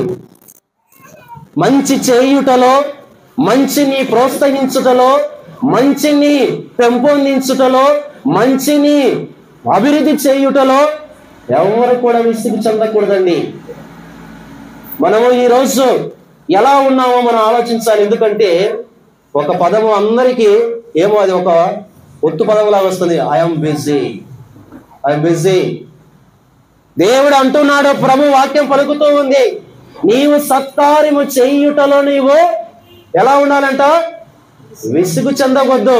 మంచి చేయుటలో మంచిని ప్రోత్సహించుటలో మంచిని పెంపొందించుటలో మంచిని అభివృద్ధి చేయుటలో ఎవరు కూడా విసుగు చెందకూడదండి మనము ఈ రోజు ఎలా ఉన్నామో మనం ఆలోచించాలి ఎందుకంటే ఒక పదము అందరికీ ఏమో అది ఒక ఒత్తు పదములాగా వస్తుంది ఐఎమ్ బిజీ ఐఎమ్ బిజీ దేవుడు అంటున్నాడు ప్రభు వాక్యం పలుకుతూ ఉంది నీవు సత్కార్యము చేయుటలో నీవు ఎలా ఉండాలంట విసుగు చెందవద్దు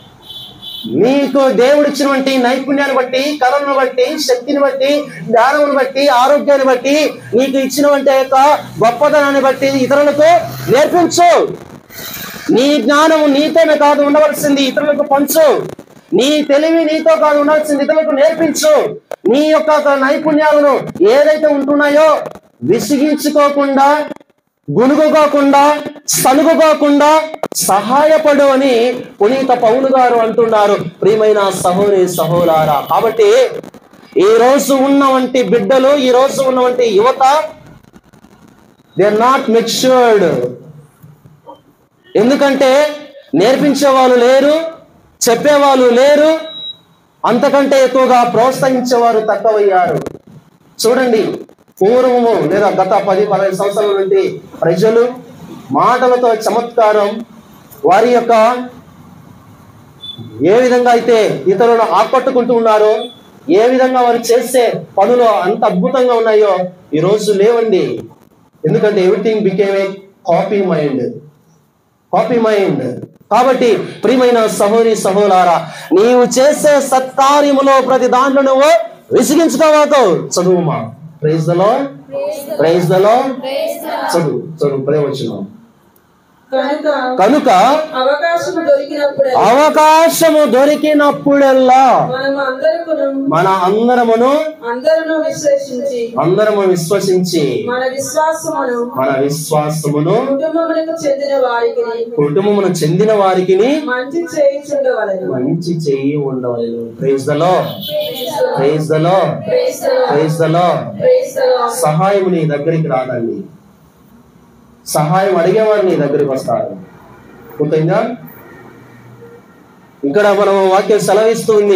నీకు దేవుడిచ్చినటువంటి నైపుణ్యాన్ని బట్టి కళను బట్టి శక్తిని బట్టి జ్ఞానమును బట్టి ఆరోగ్యాన్ని బట్టి నీకు ఇచ్చినటువంటి యొక్క గొప్పతనాన్ని బట్టి ఇతరులకు నేర్పించు నీ జ్ఞానము నీతోనే కాదు ఉండవలసింది ఇతరులకు పంచు నీ తెలివి నీతో కాదు ఉండాల్సింది ఇతరులకు నేర్పించు నీ యొక్క నైపుణ్యాలను ఏదైతే ఉంటున్నాయో విసిగించుకోకుండా గునుగుకోకుండా సనుగుకోకుండా సహాయపడు అని పునీత పౌలు గారు అంటున్నారు ప్రియమైన సహోరి సహోలారా కాబట్టి ఈ రోజు ఉన్నవంటి బిడ్డలు ఈ రోజు ఉన్నవంటి యువత దే ఆర్ నాట్ మెచ్యూర్డ్ ఎందుకంటే నేర్పించే వాళ్ళు లేరు చెప్పేవాళ్ళు లేరు అంతకంటే ఎక్కువగా ప్రోత్సహించేవారు తక్కువయ్యారు చూడండి పూర్వము లేదా గత పది పదహైదు సంవత్సరాల నుండి ప్రజలు మాటలతో చమత్కారం వారి యొక్క ఏ విధంగా అయితే ఇతరులను ఆకట్టుకుంటూ ఉన్నారో ఏ విధంగా వారు చేసే పనులు అంత అద్భుతంగా ఉన్నాయో ఈ రోజు లేవండి ఎందుకంటే everything became a copy mind copy mind కాబట్టి ప్రియమైన సహోరి సహోలారా నీవు చేసే సత్కార్యములో ప్రతి దాంట్లో నువ్వు విసిగించుకోవాకు చదువుమా ప్రైజ్ దలో ప్రైజ్ దలో చదువు చదువు ప్రేమచ్చును కనుక కనుక అవకాశం దొరికినప్పుడే అవకాశము దొరికినప్పుడల్లా మనము అందరకును మన అందరమును అందరూ విశ్లేషించి అందరము విశ్వసించి మన విశ్వాసమును మన విశ్వాసమును కుటుంబములకు చెందిన వారికి కుటుంబమును చెందిన వారికి మంచి చేయించుండవలను మంచి చెయ్యి ఉండవలను praise the Lord praise the Lord Praise the Lord. Praise the Lord Praise the Lord. సహాయం నీ దగ్గరికి రాదండి సహాయం అడిగేవారు నీ దగ్గరికి వస్తారు పూర్తయిందా ఇక్కడ మనం వాక్యం సెలవిస్తుంది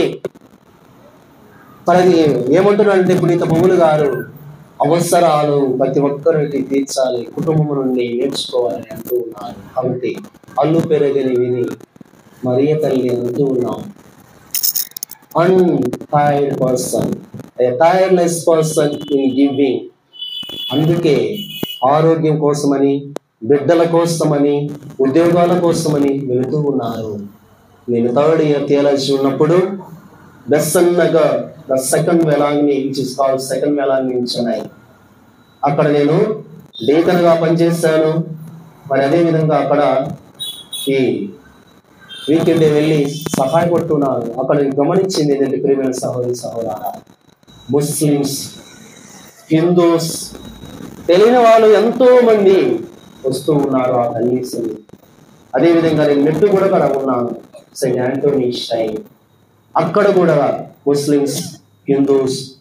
మరి ఏమంటున్నాడంటే పునీత భూములు గారు అవసరాలు ప్రతి ఒక్కరికి తీర్చాలి కుటుంబం నుండి నేర్చుకోవాలి అంటూ ఉన్నారు కాబట్టి అల్లు పెరగని విని మరియ తల్లి అంటూ ఉన్నాం untired person, a tireless person in giving. అందుకే ఆరోగ్యం కోసమని బిడ్డల కోసమని ఉద్యోగాల కోసమని వెళుతూ ఉన్నారు నేను థర్డ్ ఇయర్ థియాలజీ ఉన్నప్పుడు Besant Nagar the second Velankanni which is called second Velankanni ఉన్నాయి అక్కడ నేను డేకన్గా పనిచేశాను మరి అదే విధంగా అక్కడ ఈ వీకెండ్ వెళ్ళి సహాయపడుతున్నారు అక్కడ నేను గమనించింది ఏంటంటే ప్రియమైన సహోదరి సహోదర ముస్లిమ్స్ హిందూస్ తెలియని వాళ్ళు ఎంతో మంది వస్తూ ఉన్నారు ఆ కనీసం అదేవిధంగా నేను నెట్ కూడా అక్కడ ఉన్నాను సెయింట్ ఆంటోనీ షైన్ అక్కడ కూడా ముస్లిమ్స్ హిందూస్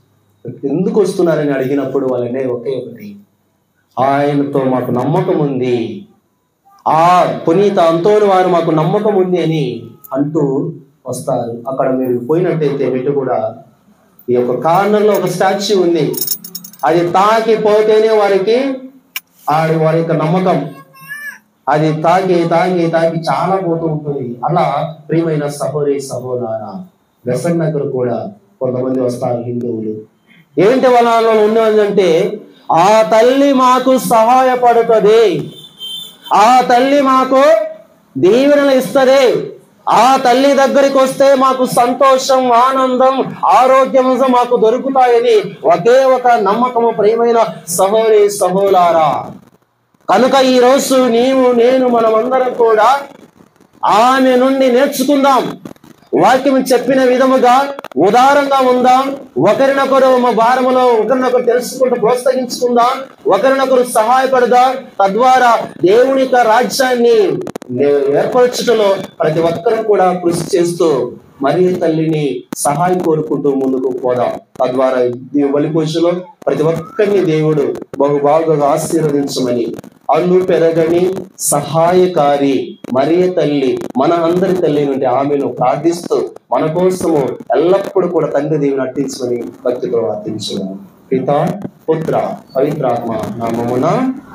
ఎందుకు వస్తున్నారని అడిగినప్పుడు వాళ్ళనే ఒకే ఒకటి ఆయనతో మాకు నమ్మకం ఉంది ఆ పునీత అంతోని వారు మాకు నమ్మకం ఉంది అని అంటూ వస్తారు అక్కడ మీరు పోయినట్టయితే మెట్టు కూడా ఈ యొక్క కార్నర్ లో ఒక స్టాచ్యూ ఉంది అది తాకి పోతేనే వారికి ఆడి వారి యొక్క నమ్మకం అది తాకి తాకి తాకి చాలా పోతూ ఉంటుంది అలా ప్రియమైన సహోదరి సహోదర వెసన్ నగర్ కూడా కొంతమంది వస్తారు హిందువులు ఏంటి వాళ్ళలో ఉన్నదంటే ఆ తల్లి మాకు సహాయపడుతుంది ఆ తల్లి మాకు దీవెనలు ఇస్తుంది ఆ తల్లి దగ్గరికి వస్తే మాకు సంతోషం ఆనందం ఆరోగ్యం మాకు దొరుకుతాయని ఒకే ఒక నమ్మకము ప్రియమైన సహోదరి సహోలారా కనుక ఈ రోజు నీవు నేను మనమందరం కూడా ఆమె నుండి నేర్చుకుందాం వాక్యం చెప్పిన విధముగా ఉదారంగా ఉందాం ఒకరినొకరు మా భారములో ఒకరినొకరు తెలుసుకుంటూ ప్రోత్సహించుకుందాం ఒకరినొకరు సహాయపడదాం తద్వారా దేవుని యొక్క రాజ్యాన్ని నే- ఏర్పరచుటలో ప్రతి ఒక్కరు కూడా కృషి చేస్తూ మరియు తల్లిని సహాయం కోరుకుంటూ ముందుకు పోదాం తద్వారా ఈ బలిపూజలో ప్రతి ఒక్కరిని దేవుడు బహు బాగా ఆశీర్వదించమని అల్లు పెరగని సహాయకారి మరియ తల్లి మన అందరి తల్లి నుండి ఆమెను ప్రార్థిస్తూ మన కోసము ఎల్లప్పుడూ కూడా తండ్రి దేవుని అట్టించమని భక్తితో ప్రార్థించున్నాం పిత పుత్ర పవిత్రాత్మ నామమున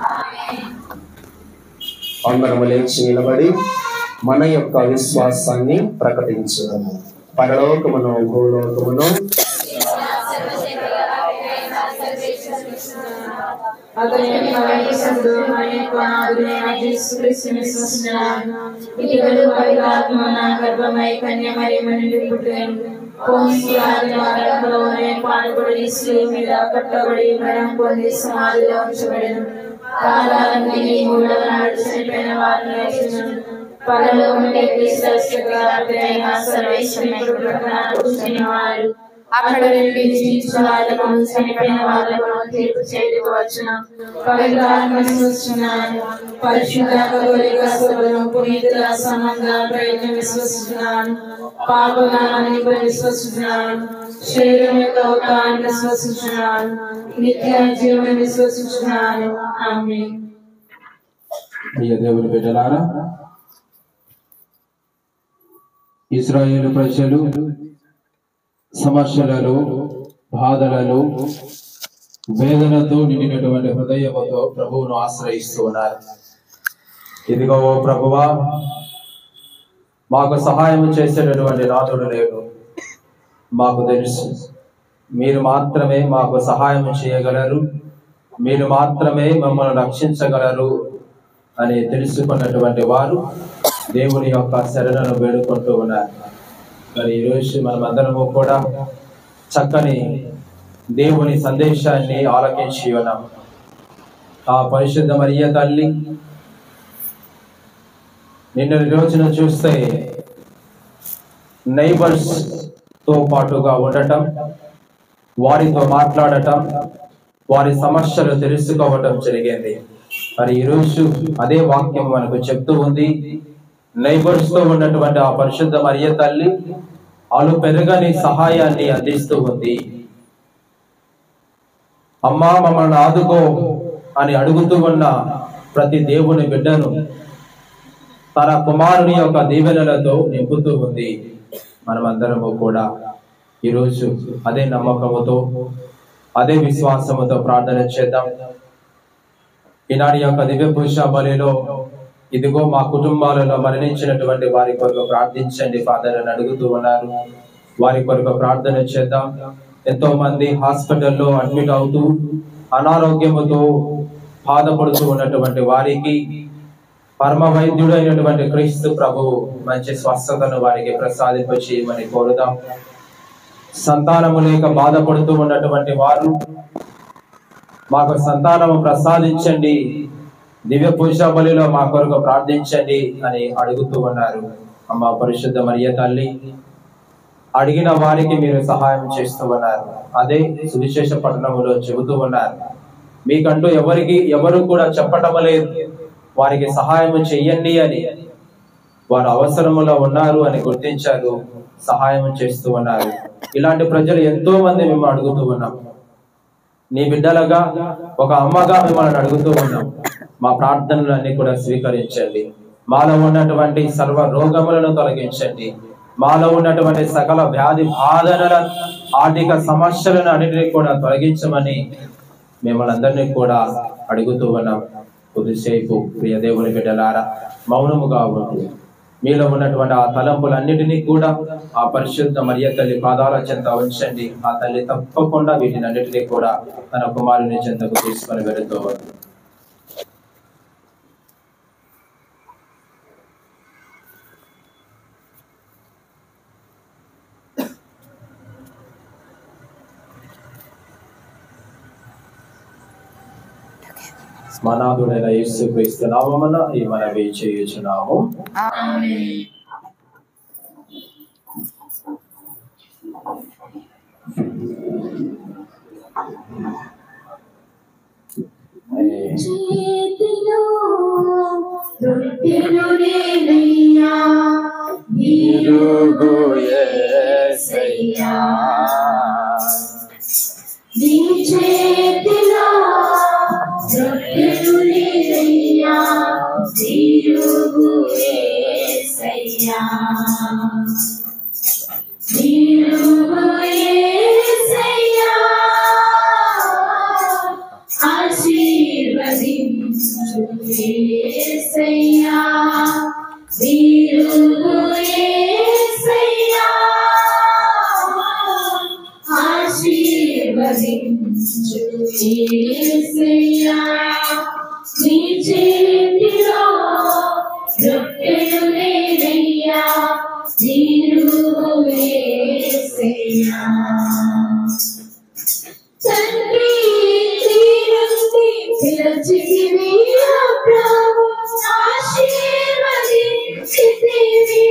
అందరము లేచి నిలబడి మన యొక్క విశ్వాసాన్ని ప్రకటించుదాము పరలోకమును భూలోకమును అతని వయస్సుడు అనేక నాదుని యేసుక్రీస్తుని విశ్వసిస్తున్నాను ఇతడు పవిత్రాత్మ నా గర్భమై కన్యమరి నుండి పుట్టాను పోన్సులాది వారంలోనే పాల్గొడి స్త్రీ మీద కట్టబడి మరణం పొంది సమాధిలో ఉంచబడను కాలానికి మూడవ నాడు చనిపోయిన వారిని లేచినాను పనులు ఉండే క్రీస్తైన సర్వేశ్వరుడు ప్రకటన కూర్చునేవాడు అక్కడ నుండి జీవించిన వాళ్ళకు చనిపోయిన వాళ్ళకు తీర్పు చేయడానికి వచ్చిన పవిత్రాత్మ విశ్వసిస్తున్నాను పరిశుద్ధ కదలిక సభను పునీతుల సంబంధ ప్రయత్నం విశ్వసిస్తున్నాను పాపనాన్ని విశ్వసిస్తున్నాను శరీరం యొక్క ఉత్తాన్ని విశ్వసిస్తున్నాను నిత్య జీవనం విశ్వసిస్తున్నాను ఆమె ప్రియ దేవుని బిడ్డలారా ఇస్రాయేలు ప్రజలు సమస్యలలో బాధలలో వేదనతో నిండినటువంటి హృదయముతో ప్రభువును ఆశ్రయిస్తూ ఉన్నారు ఇదిగో ఓ ప్రభువా మాకు సహాయం చేసేటటువంటి నాథుడు లేడు మాకు తెలుసు మీరు మాత్రమే మాకు సహాయం చేయగలరు మీరు మాత్రమే మమ్మల్ని రక్షించగలరు అని తెలుసుకున్నటువంటి వారు దేవుని యొక్క శరణను వేడుకుంటూ ఉన్నారు మరి ఈరోజు మనం అందరము కూడా చక్కని దేవుని సందేశాన్ని ఆలకించి ఉన్నాం ఆ పరిశుద్ధ మరియ తల్లి నిన్న రోజున చూస్తే నైబర్స్ తో పాటుగా ఉండటం వారితో మాట్లాడటం వారి సమస్యలు తెలుసుకోవటం జరిగింది మరి ఈరోజు అదే వాక్యం మనకు చెప్తూ ఉంది నైబర్స్ తో ఉన్నటువంటి ఆ పరిశుద్ధ మరియ తల్లి వాళ్ళు పెరగని సహాయాన్ని అందిస్తూ ఉంది అమ్మా మమ్మల్ని ఆదుకో అని అడుగుతూ ఉన్న ప్రతి దేవుని బిడ్డను తన కుమారుని యొక్క దీవెనలతో నింపుతూ ఉంది మనమందరము కూడా ఈరోజు అదే నమ్మకముతో అదే విశ్వాసముతో ప్రార్థన చేద్దాం ఈనాటి యొక్క దివ్య పురుష బలిలో ఇదిగో మా కుటుంబాలలో మరణించినటువంటి వారి కొరకు ప్రార్థించండి ఫాదర్ అని అడుగుతూ ఉన్నారు వారి కొరకు ప్రార్థన చేద్దాం ఎంతో మంది హాస్పిటల్లో అడ్మిట్ అవుతూ అనారోగ్యముతో బాధపడుతూ ఉన్నటువంటి వారికి పరమ వైద్యుడు అయినటువంటి క్రీస్తు ప్రభు మంచి స్వస్థతను వారికి ప్రసాదింప చేయమని కోరుదాం సంతానము లేక బాధపడుతూ ఉన్నటువంటి వారు మాకు సంతానము ప్రసాదించండి దివ్య పూజ బలిలో మా కొరకు ప్రార్థించండి అని అడుగుతూ ఉన్నారు అమ్మ పరిశుద్ధ మరియ తల్లి అడిగిన వారికి మీరు సహాయం చేస్తూ ఉన్నారు అదే సువిశేష పట్టణములో చెబుతూ ఉన్నారు మీకంటూ ఎవరికి ఎవరు కూడా చెప్పటం లేదు వారికి సహాయం చెయ్యండి అని వారు అవసరములో ఉన్నారు అని గుర్తించారు సహాయం చేస్తూ ఉన్నారు ఇలాంటి ప్రజలు ఎంతో మంది మేము అడుగుతూ ఉన్నాం నీ బిడ్డలుగా ఒక అమ్మగా మిమ్మల్ని అడుగుతూ ఉన్నాం మా ప్రార్థనలన్నీ కూడా స్వీకరించండి మాలో ఉన్నటువంటి సర్వ రోగములను తొలగించండి మాలో ఉన్నటువంటి సకల వ్యాధి బాధనల ఆర్థిక సమస్యలను అన్నిటినీ కూడా తొలగించమని మిమ్మల్ని అందరినీ కూడా అడుగుతూ ఉన్నాం కొద్దిసేపు ప్రియ దేవుని బిడ్డలారా మౌనముగా ఉంటూ మీలో ఉన్నటువంటి ఆ తలంపులన్నిటినీ కూడా ఆ పరిశుద్ధ మరియ తల్లి పాదాల చెంత ఉంచండి ఆ తల్లి తప్పకుండా వీటిని అన్నిటినీ కూడా తన కుమారుని చెంతకు తీసుకొని వెళుతూ ఉంది మనాథుడైన యేసు క్రీస్తు నామమున ఈ మనవి చేయుచున్నాము చేతిలో రొట్టెలు నేనయ్యా నీరుగు యేసయ్యా నీ చేతిలో రొట్టెలు నేనయ్యా నీరుగు యేసయ్యా నీరుగు యేసయ్యా ఆశీర్వదించు యేసయ్యా నీరుగు యేసయ్యా ఆశీర్వదించు యేసయ్యా నీ చేతిలో రొట్టెలు నేనయ్యా నీరుగు యేసయ్యా తండ్రి తీరుంది పిలచితివి ఆ ప్రభు ఆశీర్వదించితివి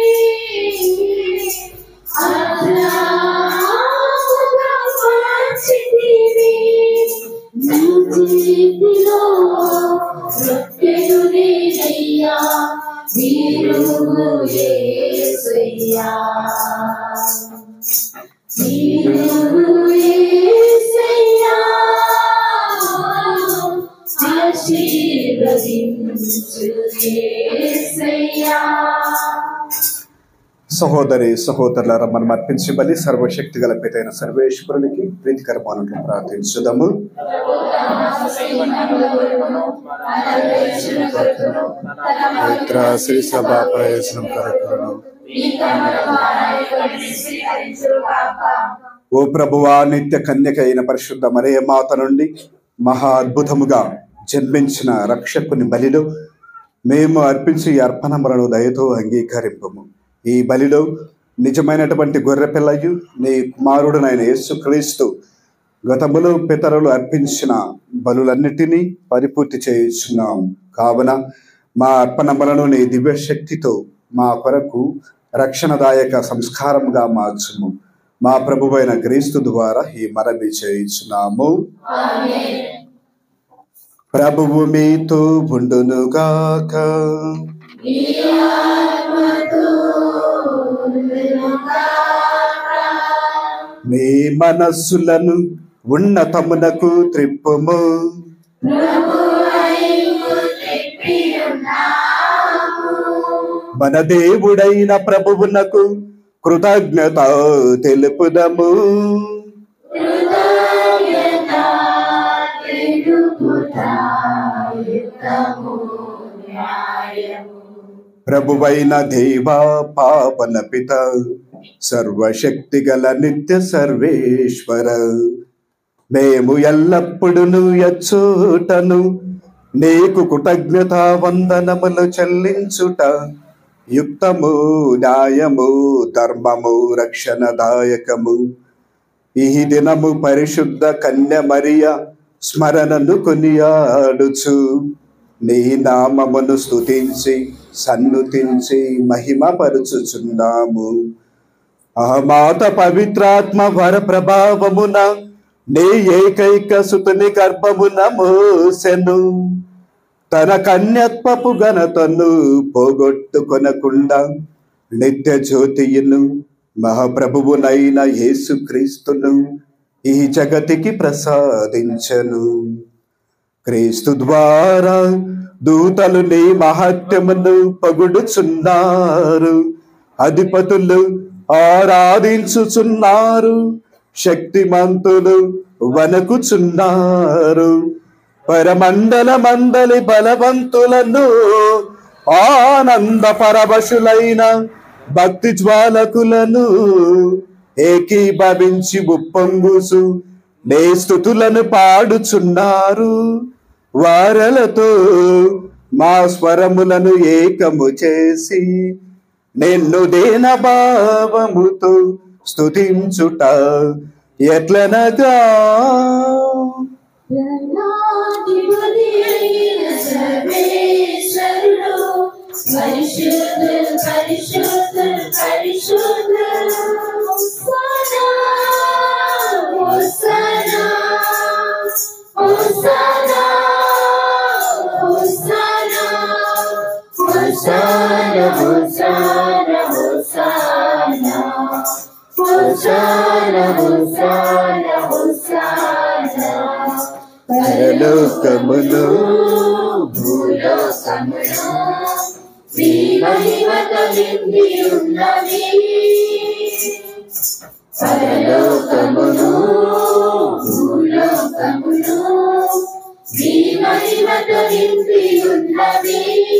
ఆరాముగా మార్చితివి నీ చేతిలో రొట్టెలు నేనయ్యా నీరుగు యేసయ్యా సహోదరి సహోదరులారా మనం అర్పించి బలి సర్వశక్తి గల పితైన సర్వేశ్వరునికి ప్రీతికరమానట్లు ప్రార్థించుదాము పవిత్ర శ్రీ సభ ప్రయోజనం కొరకును ఓ ప్రభువా నిత్య కన్యక అయిన పరిశుద్ధ మరే మాత నుండి మహా అద్భుతముగా జన్మించిన రక్షకుని బలిలో మేము అర్పించి ఈ అర్పణములను దయతో అంగీకరింపము ఈ బలిలో నిజమైనటువంటి గొర్రె పిల్లయు నీ కుమారుడునైన యేసుక్రీస్తు గతములో పితరులు అర్పించిన బలులన్నిటినీ పరిపూర్తి చేయుచున్నాం కావున మా అర్పణములను నీ దివ్యశక్తితో మా కొరకు రక్షణదాయక సంస్కారముగా మార్చుము మా ప్రభువైన క్రీస్తు ద్వారా ఈ మనవి చేయించున్నాము ప్రభువు మీతో ఉండునుగాక మీ మనస్సులను ఉన్నతమునకు త్రిప్పుము మన దేవుడైన ప్రభువునకు కృతజ్ఞత తెలుపుదము ప్రభువైన దేవా పావన పిత సర్వశక్తి గల నిత్య సర్వేశ్వర మేము ఎల్లప్పుడూ ఎచ్చోటను నీకు కృతజ్ఞత వందనములు చెల్లించుట యుక్తము న్యాయము ధర్మము రక్షణదాయకము ఈ దినము పరిశుద్ధ కన్య మరియ స్మరణను కొనియాడుచు నీ నామమును స్తుతించి సన్నుతించి మహిమపరుచుచున్నాము ఆ మాత పవిత్రాత్మ వర ప్రభావమున నీ ఏకైక సుతుని గర్భమున మోసెను తన కన్యత్వపు ఘనతను పోగొట్టుకొనకుండా నిత్య జ్యోతియును మహాప్రభువునైన యేసుక్రీస్తును ఈ జగతికి ప్రసాదించను క్రీస్తు ద్వారా దూతలు నీ మహత్యమును పగుడుచున్నారు అధిపతులు ఆరాధించుచున్నారు శక్తిమంతులు వనకుచున్నారు పరమండల మండలి బలవంతులను ఆనంద పరవశులైన భక్తి జ్వాలకులను ఏకీభవించి ఉప్పొంగుసు నే స్థుతులను పాడుచున్నారు వారలతో మా స్వరములను ఏకము చేసి నిన్ను దేన భావముతో స్తుతించుట ఎట్లనగా ప్రణాధిపతి అయిన సర్వేశ్వరుడు పరిశుద్ధుడు పరిశుద్ధుడు పరిశుద్ధుడు హోసనా హోసనా హోసనా హోసనా హోసనా హోసనా హోసనా హోసనా హోసనా పరలోకములో భూలోకములో నీ మహిమతో నిండి ఉన్నది పరలోకమును భూలోకమును నీ మహిమతో నిండి ఉన్నది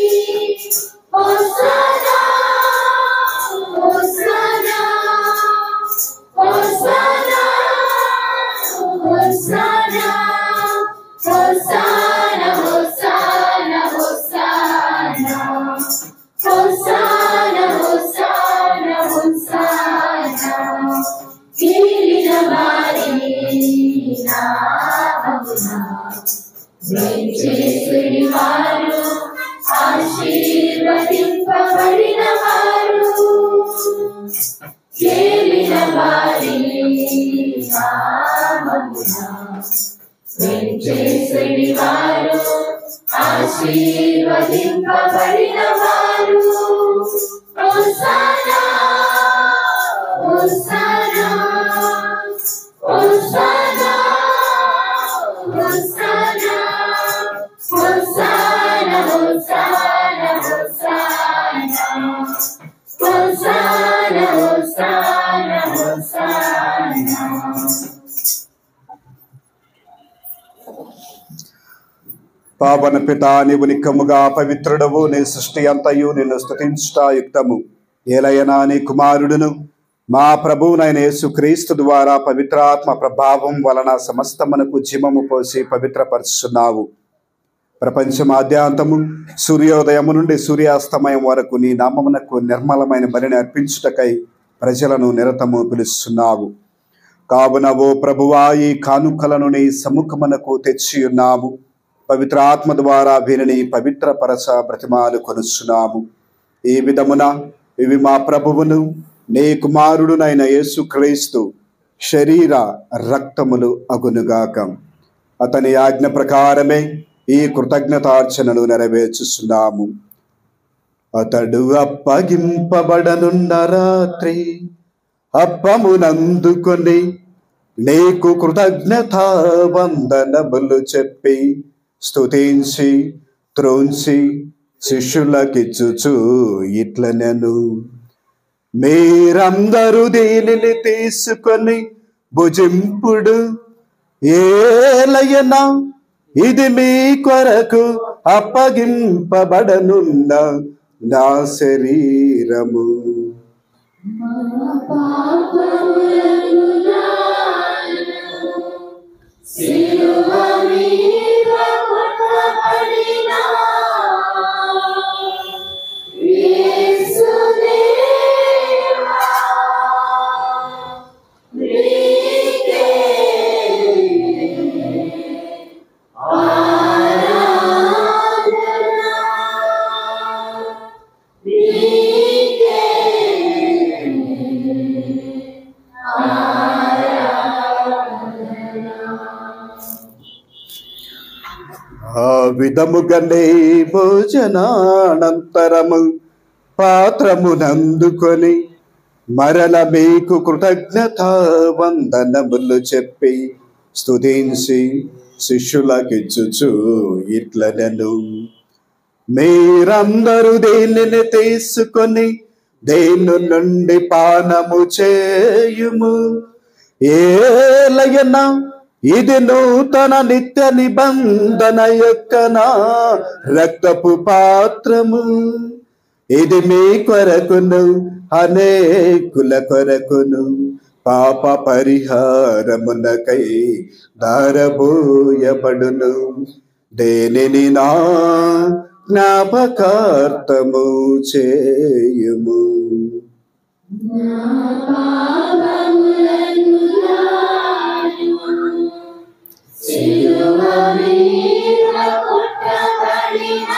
హోసనా హోసనా హోసనా హోసనా హోసనా హోసనా హోసనా హోసనా హోసనా హోసనా కీలిన వారిని నామమున చేసిన వారు ఆశీర్వదింపబడిన వారు కేలిన వారిని నామమున చేసిన వారు ఆశీర్వదింపబడిన వారు హోసనా హోసనా హోసనా హోసనా హోసనా హోసనా హోసనా హోసనా హోసనా పావన పిత నీవు నిక్కముగా పవిత్రుడవు నీ సృష్టి అంతయు నిన్ను స్తుతించుట యుక్తము ఏలయనా నీ కుమారుడును మా ప్రభువునైన యేసు క్రీస్తు ద్వారా పవిత్రాత్మ ప్రభావం వలన సమస్తమునకు జీవము పోసి పవిత్రపరుచున్నావు ప్రపంచమాద్యాంతము సూర్యోదయము నుండి సూర్యాస్తమయం వరకు నీ నామమునకు నిర్మలమైన బలిని అర్పించుటకై ప్రజలను నిరతము పిలుస్తున్నావు కావున ఓ ప్రభువా ఈ కానుకలను నీ సముఖమునకు తెచ్చి ఉన్నాము పవిత్ర ఆత్మ ద్వారా వీరిని పవిత్ర పరచ బ్రతిమాలు కొనుస్తున్నాము ఈ విధమున ఇవి మా ప్రభువును నీ కుమారుడునైన యేసుక్రీస్తు శరీర రక్తములు అగునుగాక అతని ఆజ్ఞ ప్రకారమే ఈ కృతజ్ఞతార్చనలు నెరవేర్చుస్తున్నాము అతడు అప్పగింపబడనున్న రాత్రి అప్పమునందుకొని నీకు కృతజ్ఞత వందనములు చెప్పి స్తుతించి త్రోంచి శిష్యులకిచ్చుచు ఇట్లనెను మీరందరూ దీనిని తీసుకొని భుజింపుడు ఏలయనా ఇది మీ కొరకు అప్పగింపబడనున్న నా శరీరము సిలువ మీద కొట్టబడిన యేసుదేవా, నీకే ఆరాధన, నీకే ఆ విధముగానే భోజనానంతరము పాత్రమునందుకొని మరల మీకు కృతజ్ఞత వందనములు చెప్పి స్తుతించి శిష్యులకిచ్చుచు ఇట్లనను మీరందరూ దేనిని తీసుకొని దేని నుండి పానము చేయుము ఏలయన ఇది నూతన నిత్య నిబంధన యొక్క నా రక్తపు పాత్రము ఇది మీ కొరకును అనేకుల కొరకును పాప పరిహారమునకై దారబోయబడును దేనిని నా జ్ఞాపకార్థము చేయుము సిలువ మీద కొట్టబడిన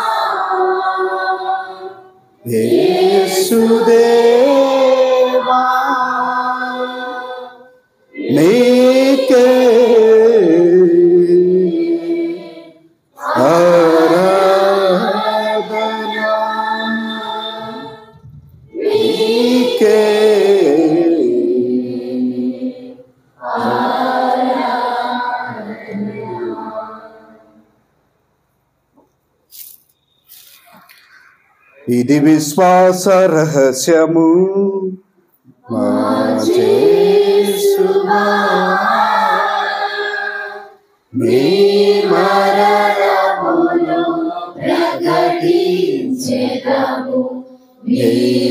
యేసుదేవా నీకే ఆరాధన నీకే ఇది విశ్వాస రహస్యము మా యేసువా, నీ మరణమును ప్రకటించెదము నీ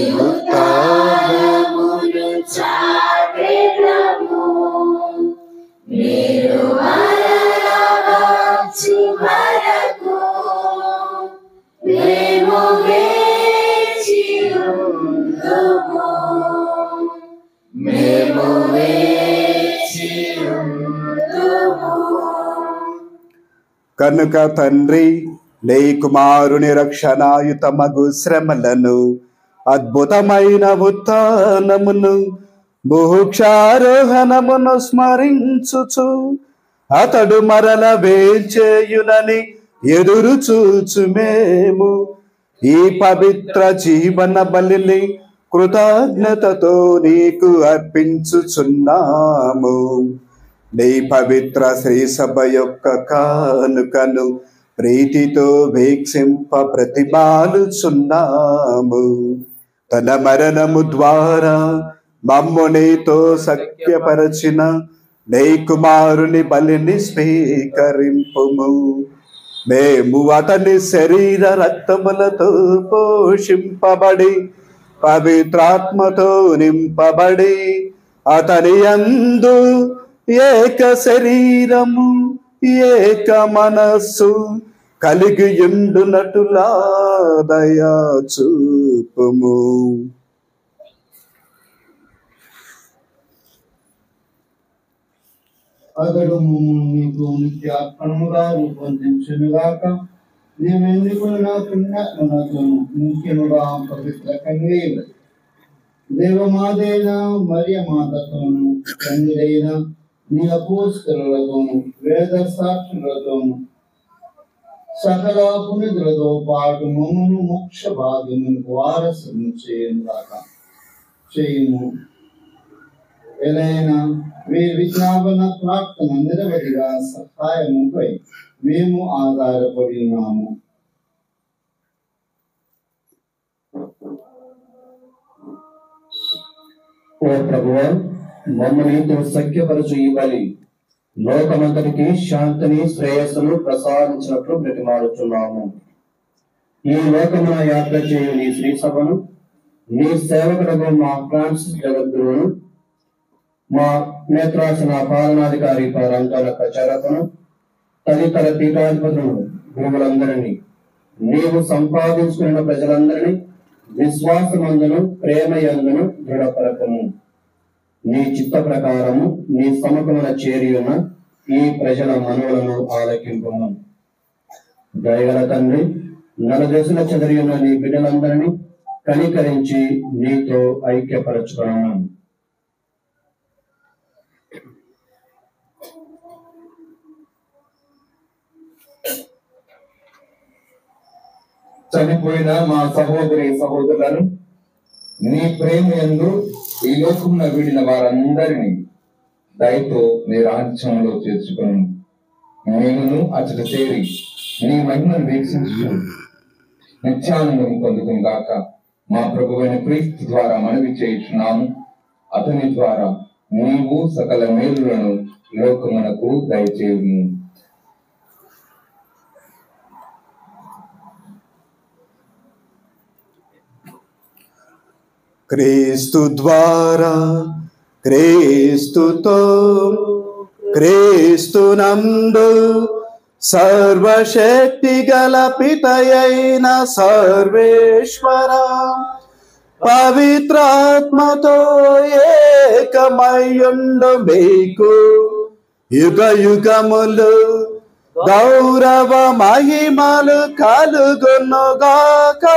ఉత్థానమును చాటెదము మీరు మరణవచ్చు వరకు మేము వేచి ఉందుము మేము వేచి ఉందుము కనుక తండ్రి నీ కుమారుని రక్షణాయుతమగు శ్రమలను అద్భుతమైన ఉత్థానమును మోక్షారోహణమును స్మరించుచు అతడు మరల వేచేయునని ఎదురు చూచు మేము ఈ పవిత్ర జీవన బలిని కృతజ్ఞతతో నీకు అర్పించుచున్నాము నీ పవిత్ర శ్రీ సభ యొక్క కానుకను ప్రీతితో వీక్షింప ప్రతిమాలుచున్నాము తన మరణము ద్వారా మమ్ము నీతో సఖ్యపరచిన నీ కుమారుని బలిని స్వీకరింపుము మేము అతని శరీర రక్తములతో పోషింపబడి పవిత్రాత్మతో నింపబడి అతని యందు ఏక శరీరము ఏక మనస్సు కలిగి ఉండునటులా దయా చూపుము అతడు మమ్మల్ని నీకు నిత్యార్పణముగా రూపొందించునుగాక నీవెందుకు నా పుణ్యాత్మనకు ముఖ్యముగా పవిత్ర కన్వీలు దేవమాదైన మరియ మాతతోను తండ్రైన నీ అపోస్తలతోను వేద సాక్షులతోను సకల పునితులతో పాటు మమ్మను మోక్ష భాగమునకు వారసును చేయుగాక చేయుము ఎలైనా వీరి విజ్ఞాపన ప్రార్థన నిలబడిగా సహాయముపై మేము ఆధారపడి ఉన్నాము ఓ ప్రభువా మమ్మల్ని నీతో సఖ్యపరచు ఈ బలి లోకమంతటికి శాంతిని శ్రేయస్సును ప్రసాదించినట్లు బ్రతిమాడుచున్నాము ఈ లోకమున యాత్ర చేయు నీ శ్రీ సభను నీ సేవకుడకు మా ఫ్రాన్సిస్ జగద్గురువును మా నేత్రాసన పాలనాధికారి పరంకాల ప్రచారకును తదితర పీఠాధిపతులను గురువులందరినీ నీవు సంపాదించుకున్న ప్రజలందరినీ విశ్వాసమందును ప్రేమయందును దృఢపరకము నీ చిత్త ప్రకారము నీ సమకమున చేరి ఉన్న ఈ ప్రజల మనవులను ఆలకింపము దయగల తండ్రి నలుదశల చెదరి ఉన్న నీ బిడ్డలందరినీ కనికరించి నీతో ఐక్యపరచుకున్నాను చనిపోయిన మా సహోదరి సహోదరులను నీ ప్రేమ యందు ఈ లోకమున వీడిన వారందరినీ దయతో నీ రాజ్యంలో చేర్చుకును మేమును అతడ చేరి నీ మహిమను వీక్షించు నిత్యానందం పొందుకుం గాక మా ప్రభువైన క్రీస్తు ద్వారా మనవి చేయుచున్నాము అతని ద్వారా నీవు సకల మేలులను లోకమునకు దయచేయుము క్రీస్తు ద్వారా క్రీస్తుతో క్రీస్తునందు సర్వశక్తి గల పితయైన సర్వేశ్వర పవిత్రాత్మతో ఏకమయ్యుండు మీకు యుగ యుగములు గౌరవ మహిమలు కలుగునుగాక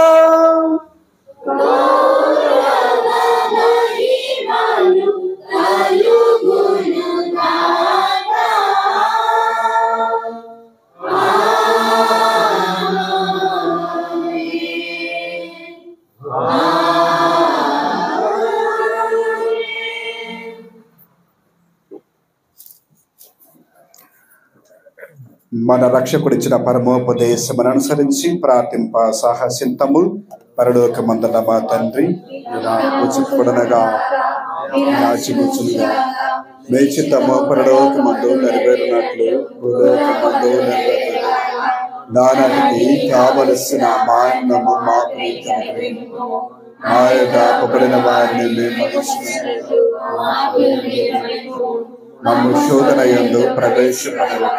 మహిమలు కలుగును గాక. మన రక్షకుడిచ్చిన పరమోపదేశమును అనుసరించి ప్రార్థింప సాహసింతము పరలోక మందల మా తండ్రి కూచుకుడనగా నాచిపుచ్చునుగా మేచితము పరలోక మందు నెరవేరినట్లు భూలోక మందు నెరవేరు దానికి కావలసిన మాన్యము మాకు అనుగ్రహించుము. మా యొక్క అప్పబడిన వారిని మేము మన్నించుము. మమ్ము శోధన యందు ప్రవేశపడక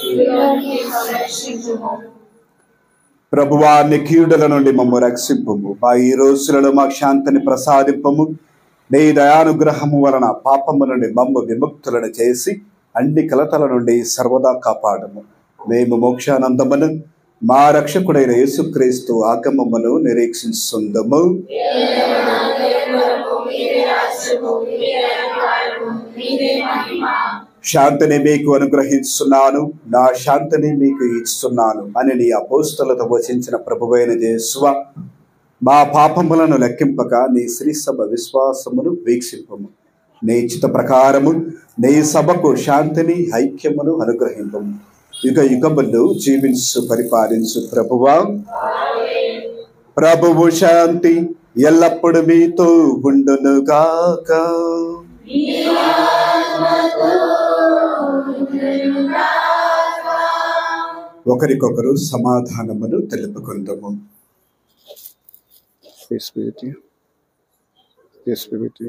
ప్రభువా కీడుల నుండి మమ్ము రక్షింపము మా ఈ రోజులలో మాకు శాంతిని ప్రసాదింపము నీ దయానుగ్రహము వలన పాపము నుండి మమ్ము విముక్తులను చేసి అన్ని కలతల నుండి సర్వదా కాపాడము మేము మోక్షానందమును మా రక్షకుడైన యేసుక్రీస్తు ఆగమమును నిరీక్షిస్తుందము శాంతిని మీకు అనుగ్రహిస్తున్నాను నా శాంతిని మీకు ఇస్తున్నాను అని నీ అపోస్తలతో వచించిన ప్రభువైన యేసువ మా పాపములను లెక్కింపక నీ శ్రీ సభ విశ్వాసమును వీక్షింపము నీ చిత్త ప్రకారము నీ సభకు శాంతిని ఐక్యమును అనుగ్రహింపము యుగ యుగములు జీవించు పరిపాలించు ప్రభువా ప్రభువు శాంతి ఎల్లప్పుడు మీతో ఉండునుగాక ఒకరికొకరు సమాధానమును తెలుపుకుందాము Yes, beauty. Yes, beauty.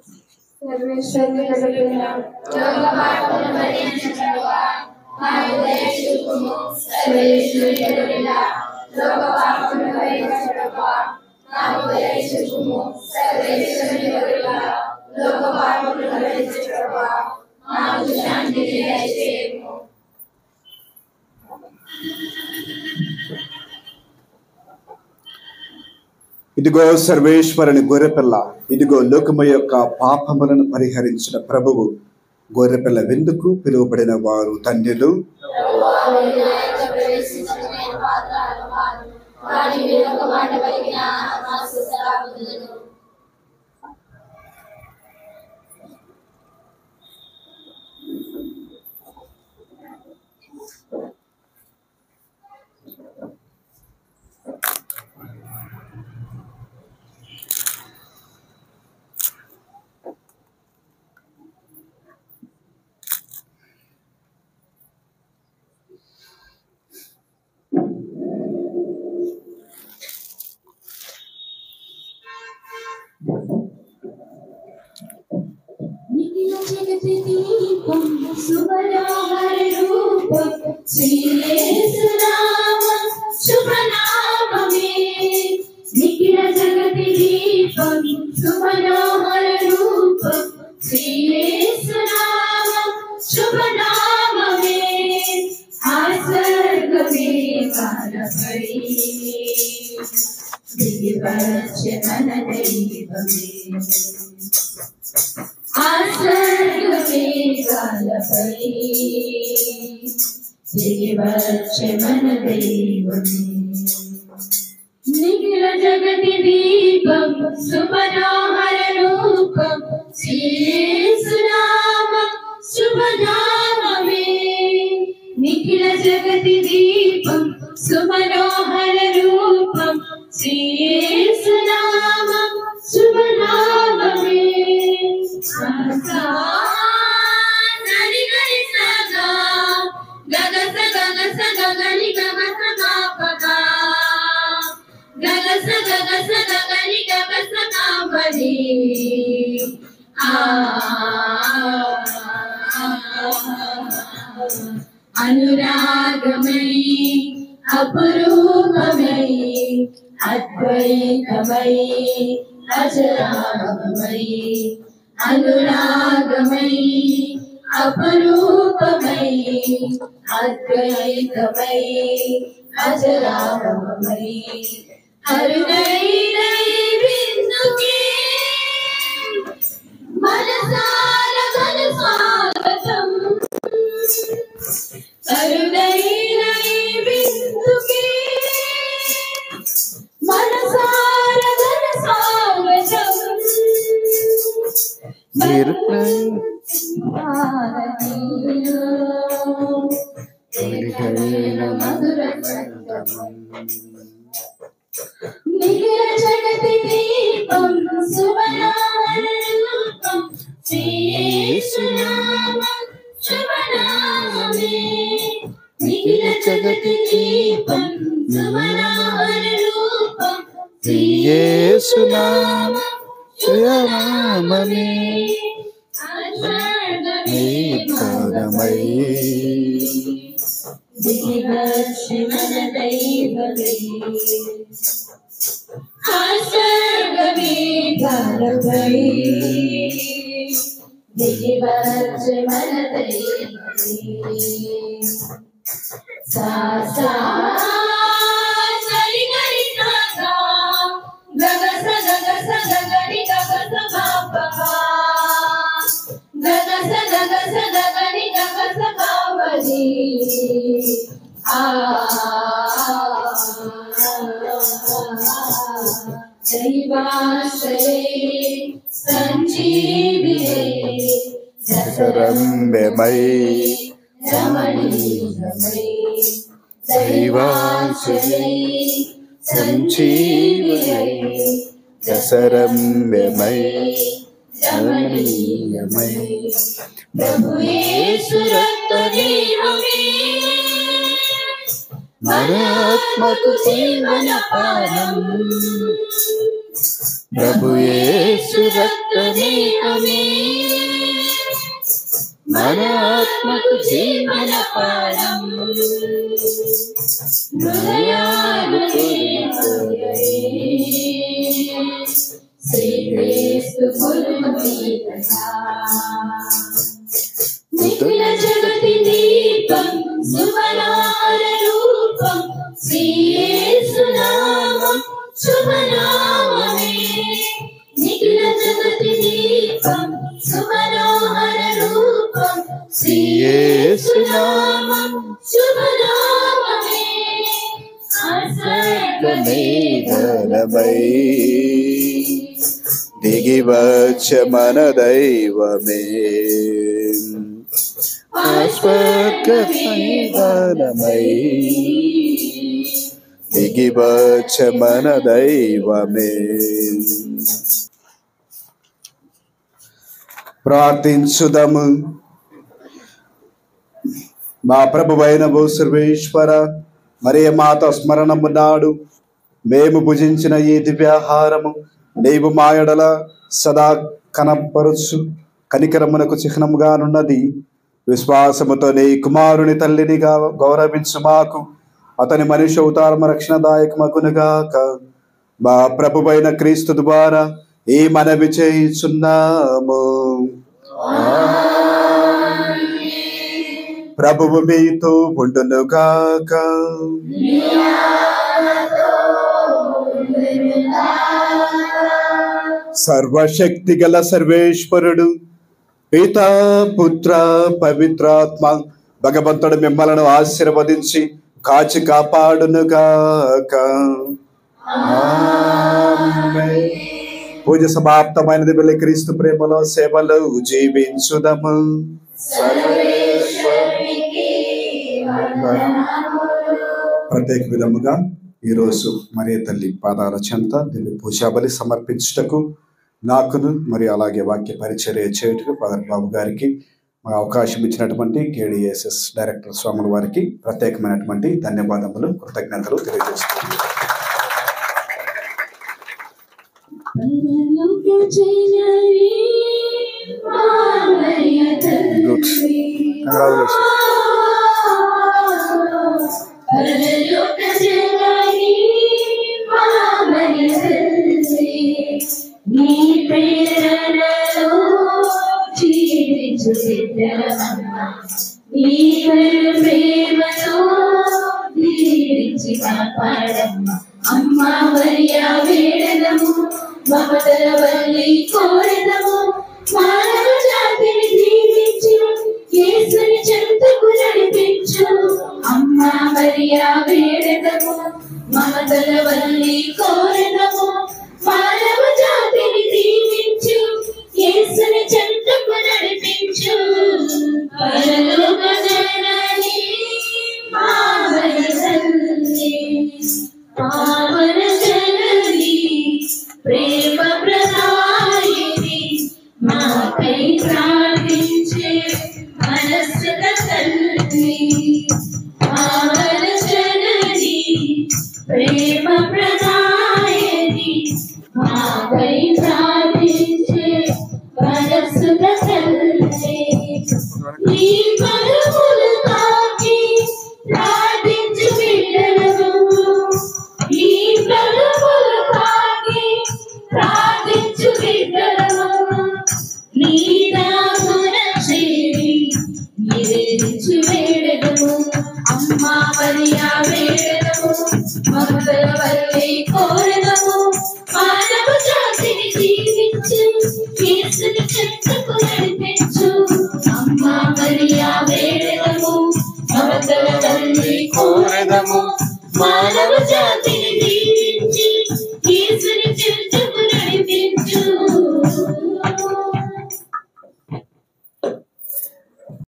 ఇదిగో సర్వేశ్వరుని గొర్రెపిల్ల ఇదిగో లోకము యొక్క పాపములను పరిహరించిన ప్రభువు గొర్రెపిల్ల విందుకు పిలువబడిన వారు ధన్యులు నిఖిల జగతి దీపం సుమనోహర రూపం శ్రీయేసునామ శుభనామమే నిఖిల జగతి దీపం సుమనోహర రూపం శ్రీయేసునామ శుభనామమే ఆసర్గమే కాలపై దిగివచ్చ మన దైవమే ఆసర్గమే కాలపై దిగివచ్చ మన దైవమే నిఖిల జగతి దీపం సుమనోహర రూపం శ్రీసునామం శుభనామమే నిఖిల జగతి దీపం సుమనోహర రూపం శ్రీసునామం శుభనామమే సా నరి గరి సగా గగస గగస గగని గగస గాపగా గగస గగస గగని గగస గాపది ఆ అనురాగమై అపురూపమై అద్వైతమై అజరామమై అనురాగమై అపరూపమై అద్వైతమై అజరామమై అరుణైరై బిందుకే మనసార ఘన స్వాగతం అరుణైరై బిందుకే మనసార ఘన స్వాగతం నిఖిల జగతి దీపం సువనామరూపం శ్రీయేసునామం శుభనామమే నిఖిల జగతి దీపం సువనామరూపం యేసునామం శ్రీరామమే కారమై సా సా సరి గరి సా సా గగస గగస గగరి గగస బాపగా గగస గగస గగరి గగస బావరి ఆ దైవాశ్రయే సంజీవిరే శరంబెమై రమణీయమై దైవాశ్రయే సంజీవనై దశరంబెమై రమణీయమై మన ఆత్మకు జీవన పానం ప్రభు యేసు రక్తమే కమే మన ఆత్మకు జీవన పానం హృదయాలు నిఖిల జగతి దీపం సుమనార రూపం శ్రీయేసునామం శుభనామమే నిఖిల జగతి దీపం సుమనోహర రూపం శ్రీయేసునామం శుభనామమే ఘనమై దిగివచ్చ మన దైవమే ఆస్వర్గమై దిగివచ్చ మన దైవమే ప్రార్థించుదము మా ప్రభువైన భూ సర్వేశ్వర మరే మాత స్మరణము నాడు మేము భుజించిన ఈ దివ్యాహారము నీవు మాయడల సదా కనపరుచు కనికరమునకు చిహ్నముగానున్నది విశ్వాసముతో నీ కుమారుని తల్లిని గా- గౌరవించు మాకు అతని మనిషి అవతారమ రక్షణదాయకమగునుగాక మా ప్రభువైన క్రీస్తు ద్వారా ఈ మనవి చేయుచున్నాము ప్రభువు మీతో ఉండునుగాక సర్వశక్తి గల సర్వేశ్వరుడు పిత పుత్ర పవిత్రాత్మ భగవంతుడు మిమ్మలను ఆశీర్వదించి కాచి కాపాడునుగాక ఆమేన్. పూజ సమాప్తమైనది వెళ్ళి క్రీస్తు ప్రేమలో సేవలో జీవించుదము ప్రత్యేక విధముగా ఈరోజు మరియ తల్లి పాదాల చెంత దివ్య పూజాబలి సమర్పించుటకు నాకును మరియు అలాగే వాక్య పరిచర్య చేయుటకు ఫాదర్ బాబు గారికి మా అవకాశం ఇచ్చినటువంటి కేడిఎస్ఎస్ డైరెక్టర్ స్వాముల వారికి ప్రత్యేకమైనటువంటి ధన్యవాదములు కృతజ్ఞతలు తెలియజేస్తున్నాను Good. Congratulations. నీ ప్రేరణలో జీవించు సిద్ధమమ్మా నీ ప్రేమలో జీవించి కాపాడమ్మ అమ్మా మరియా వేడదము మమతల వల్లి కోరదము మానవ జాతిని దీవించు యేసుని చెంతకు నడిపించు అమ్మా మరియా వేడదము మమతల వల్లి కోరదము మానవ జాతిని దీవించు యేసుని చెంతకు నడిపించు పరలోక జనని పావన తల్లి పావన జనని ప్రేమ ప్రదాయిని మాకై ప్రార్థించే మనస్సుల తల్లి పావన జనని ప్రేమ ప్రదాయని మాకై ప్రార్థించే మనస్సుల తల్లి నీ పలుకులు తాకి ప్రార్థించు బిడ్డలను ఈ పలుకులు తాకి ప్రార్థించు బిడ్డలను నీ దాసున చేరి నివేదించు వేడదము అమ్మా మరియా వేడదము మమతల వల్లే కోరదము మానవ జాతిని జీవించు యేసుని చెంతకు నడిపించు అమ్మా మరియా వేడదము మమతల వల్లే కోరదము మానవ జాతిని